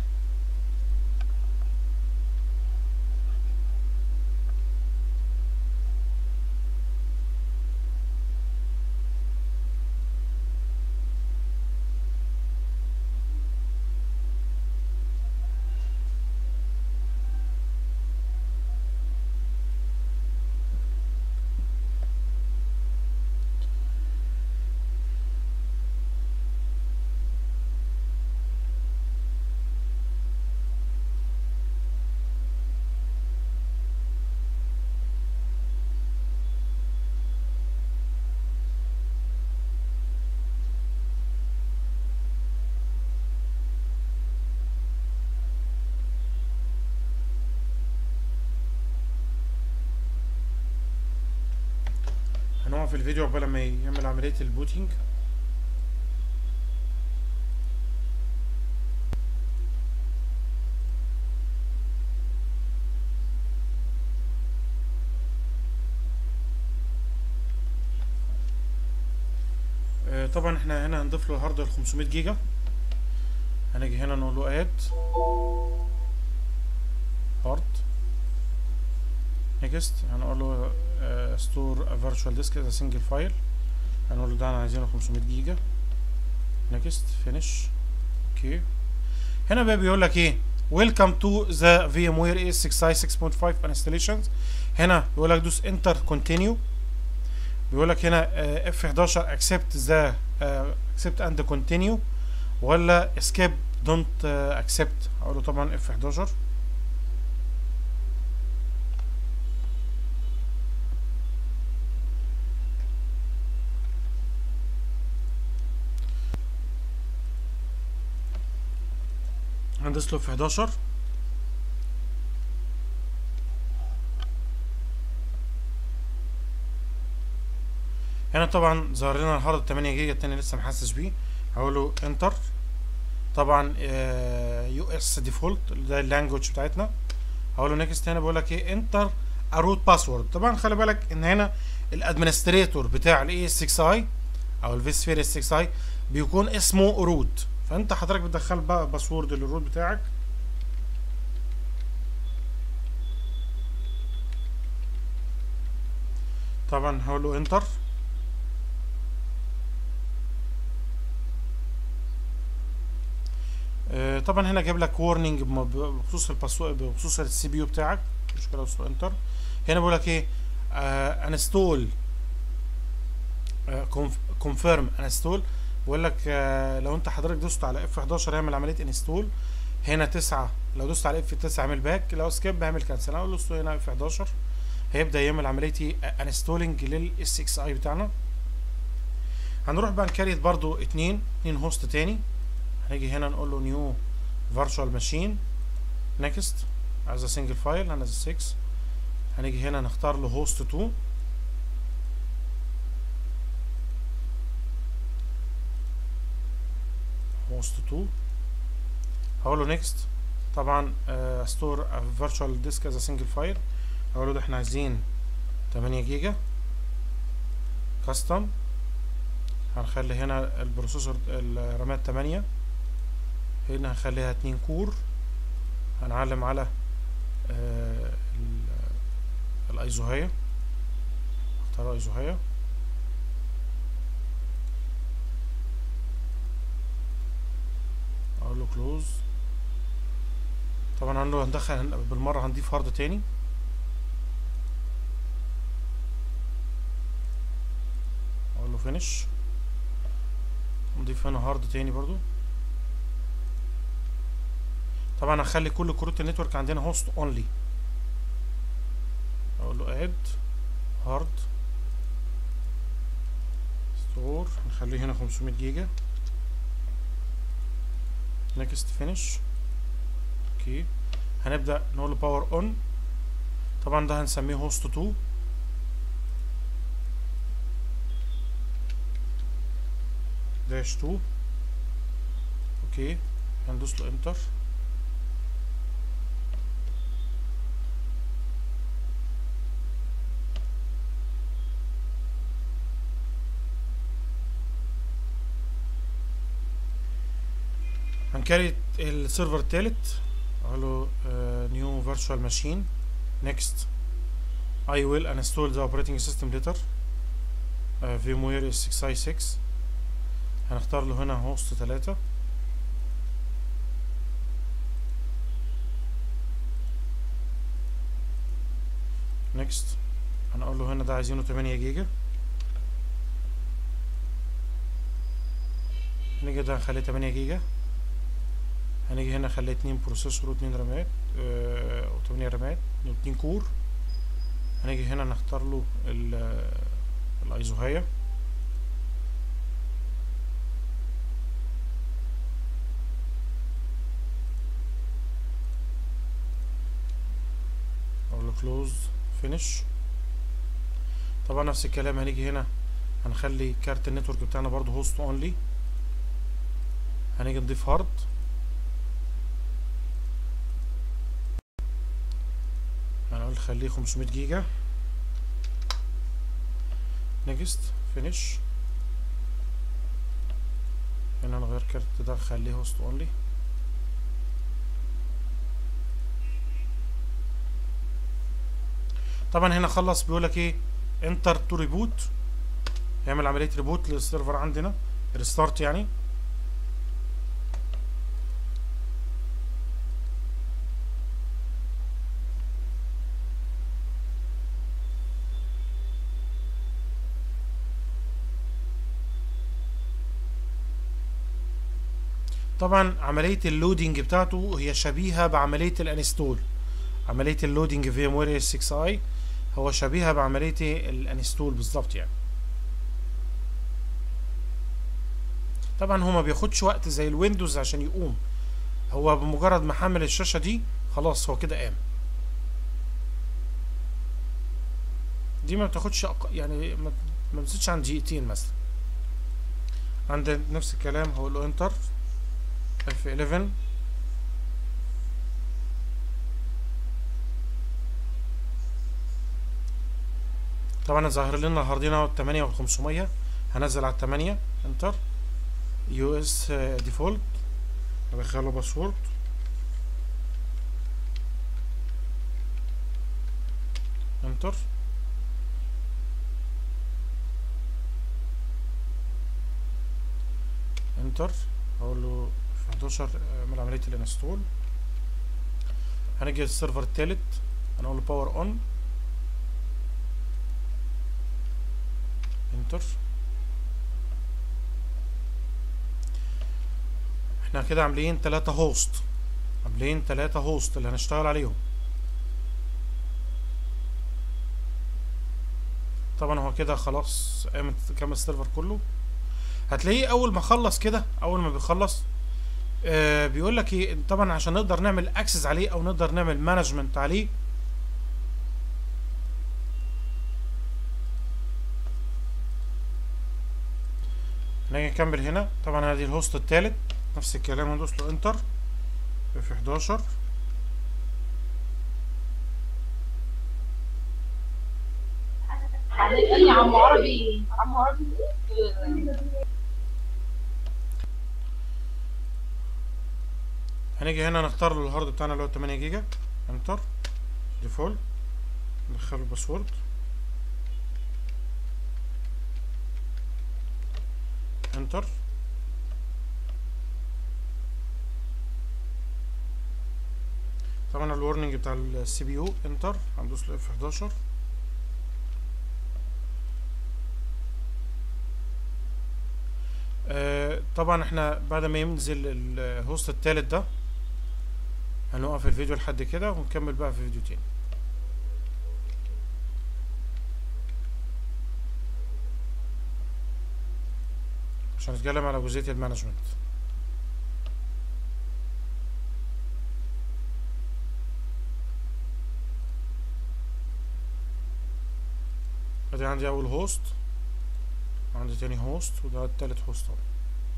هنقف في الفيديو عقبال ما يعمل عملية البوتينج آه، طبعا احنا هنا هنضيف له الهارد ال 500 جيجا هنيجي هنا نقول له اد هارد نيكست هنقول له ستور فيرتشوال ديسك از سنجل فايل هنقول له ده انا عايزينه 500 جيجا نيكست فينيش اوكي هنا بقى بيقول لك ايه ويلكم تو ذا في ام وير اس 6 اي 6.5 انستليشنز هنا بيقول لك دوس انتر كونتينيو بيقول لك هنا اف 11 اكسبت ذا اكسبت اند كونتينيو ولا اسكيب دونت اكسبت اقول له طبعا اف 11 هندس له في 11 هنا طبعا ظهر لنا الهارد 8 جيجا التاني لسه محسش بيه هقول له انتر طبعا يو اس ديفولت ده اللانجوج بتاعتنا هقول له نيكست هنا بقول لك ايه انتر اروت باسورد طبعا خلي بالك ان هنا الادمنستريتور بتاع الاي اس 6 اي او الفيسفير اس 6 اي بيكون اسمه روت فانت حضرتك بتدخل بقى باسورد للروت بتاعك طبعا هقول له انتر آه طبعا هنا جايب لك وورنينج بخصوص الباسورد بخصوص السي بي يو بتاعك مش مشكله بس انتر هنا بيقول لك ايه انستول كونفيرم انستول بيقول لك آه لو انت حضرتك دوست على اف 11 اعمل عمليه انستول هنا 9 لو دوست على اف 9 اعمل باك لو سكيب اعمل كانسل انا اقول له هنا اف 11 هيبدا يعمل عمليه انستولنج للاس اكس اي بتاعنا هنروح بقى نكريت برضو اتنين اتنين هوست تاني هنيجي هنا نقول له نيو فيرتشوال ماشين نيكست از سنجل فايل انا 6 هنيجي هنا نختار له هوست 2 هوست 2 هقول له نيكست طبعا ستور فيرتشوال ديسك از سنجل فايل هقول له ده احنا عايزين 8 جيجا كاستم هنخلي هنا البروسيسور الرامات 8 هنا هنخليها 2 كور هنعلم على آه الايزوهية اختار ايزوهية اقول له كلوز طبعا هنقول هندخل بالمرة هنضيف هارد تاني اقول له فينش نضيف هنا هارد تاني برضو طبعا هخلي كل كروت النتورك عندنا هوست اونلي اقول له اد هارد ستور نخليه هنا 500 جيجا نيكست فينش اوكي هنبدا نقول له باور اون طبعا ده هنسميه هوست 2 ده سلاش 2 اوكي هندوس له انتر هنكريت السيرفر التالت اقول له نيو فيرتشوال ماشين نيكست I will install the operating system later uh, VMware is 6i6 هنختار له هنا هوست 3 نيكست هنقول له هنا ده عايزينه 8 جيجا هنيجي ده هنخليه 8 جيجا هنيجي هنا خليه 2 بروسيسور و2 رامات آه و8 رامات و2 كور هنيجي هنا نختار له الايزوهايا اقول له كلوز فينيش طبعا نفس الكلام هنيجي هنا هنخلي كارت النتورك بتاعنا برضو هوست اونلي هنيجي نضيف هارد هنقول خليه 500 جيجا نيكست فينيش هنا نغير كارت ده خليه هوست اونلي طبعا هنا خلص بيقول لك ايه انتر تو ريبوت يعمل عمليه ريبوت للسيرفر عندنا ريستارت يعني طبعا عمليه اللودنج بتاعته هي شبيهه بعمليه الانستول عمليه اللودنج في ام وير 6 اي هو شبيهه بعمليه الانستول بالظبط يعني طبعا هو ما بياخدش وقت زي الويندوز عشان يقوم هو بمجرد ما حمل الشاشه دي خلاص هو كده قام دي ما بتاخدش أق... يعني ما ما بتزيدش عن دقيقتين مثلا عند نفس الكلام هقول له انتر F11 طبعا ظاهر لنا الهاردين اهو 8 و 500 هنزل على 8 انتر يو اس ديفولت ادخله باسورد انتر انتر اقول له في 11 اعمل عمليه الانستول هنيجي السيرفر التالت هنقول له باور اون انتر احنا كده عاملين تلاتة هوست عاملين تلاتة هوست اللي هنشتغل عليهم طبعا هو كده خلاص قامت كام السيرفر كله هتلاقيه اول ما خلص كده اول ما بيخلص آه بيقول لك ايه طبعا عشان نقدر نعمل اكسس عليه او نقدر نعمل مانجمنت عليه نيجي نكمل هنا طبعا ادي الهوست التالت نفس الكلام هندوس له انتر في 11 يا عم عربي عم عربي هنيجي هنا نختار له الهارد بتاعنا اللي هو 8 جيجا انتر ديفولت ندخل الباسورد انتر طبعا الورنينج بتاع السي بي يو انتر هندوس له اف 11 آه طبعا احنا بعد ما ينزل الهوست التالت ده هنوقف الفيديو لحد كده ونكمل بقى في فيديو تاني عشان نتكلم على جزئية المانجمنت ادي عندي اول هوست عندي تاني هوست وده التالت هوست اهو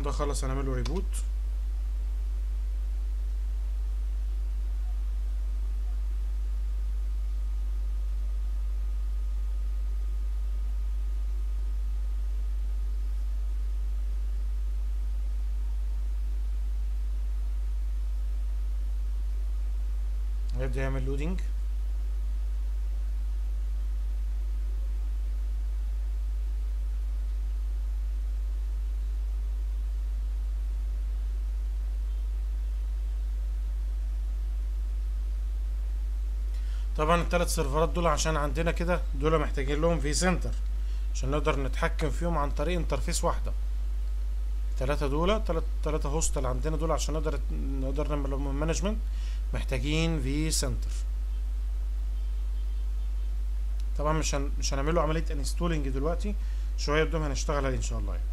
طبعا ده خلص هنعمله ريبوت هيبدأ يعمل لودينج طبعا الثلاث سيرفرات دول عشان عندنا كده دول محتاجين لهم في سنتر عشان نقدر نتحكم فيهم عن طريق انترفيس واحدة الثلاثة دول تلات تلاتة هوست اللي عندنا دول عشان نقدر نقدر نعمل لهم مانجمنت محتاجين في سنتر طبعا مش هن... مش هنعمل له عملية انستولينج دلوقتي شوية قدام هنشتغل عليه ان شاء الله يعني.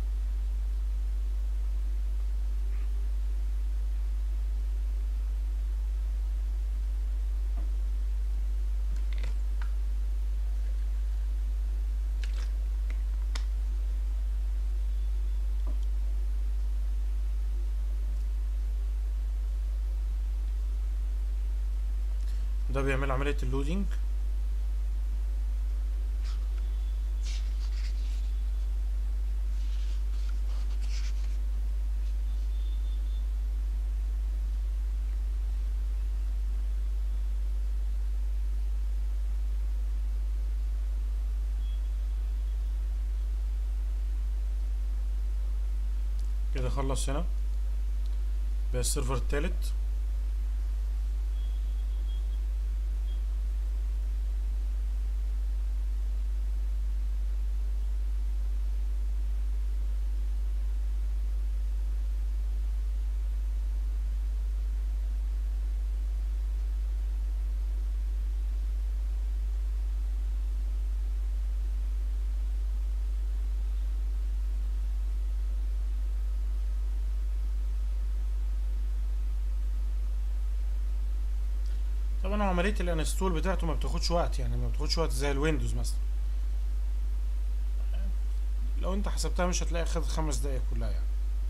ده بيعمل عملية اللودينج كده خلص هنا بقى السيرفر التالت طبعا عملية الانستول بتاعته ما بتاخدش وقت يعني ما بتاخدش وقت زي الويندوز مثلا لو انت حسبتها مش هتلاقي خدت خمس دقايق كلها يعني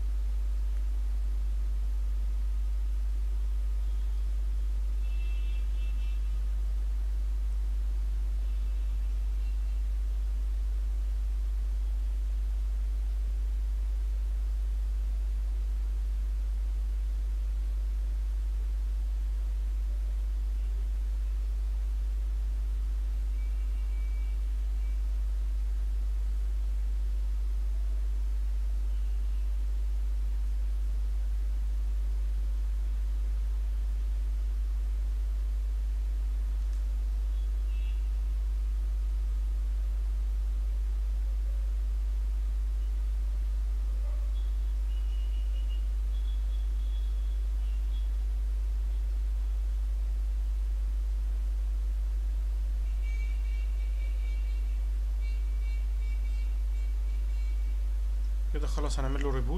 كده خلاص هنعمل له ريبوت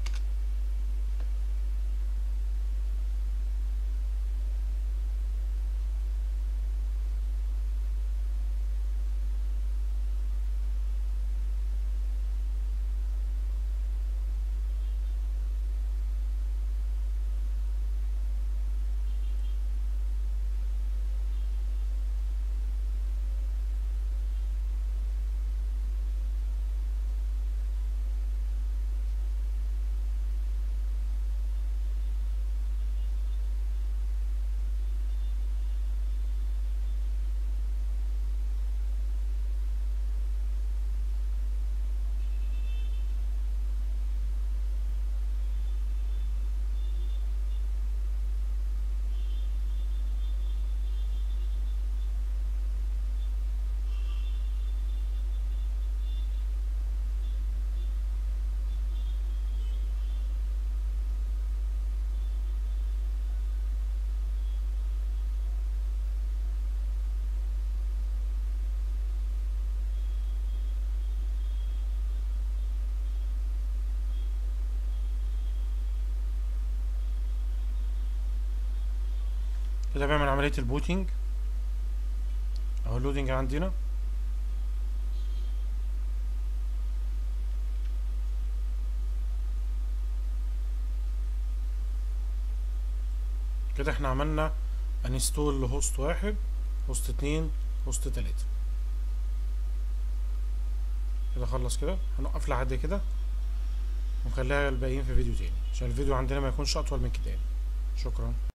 كده بيعمل عملية البوتينج اهو اللودينج عندنا كده احنا عملنا انستول لهوست واحد هوست اتنين هوست تلاتة كده خلص كده هنوقف لحد كده ونخليها الباقيين في فيديو تاني عشان الفيديو عندنا ما يكونش اطول من كده يعني شكرا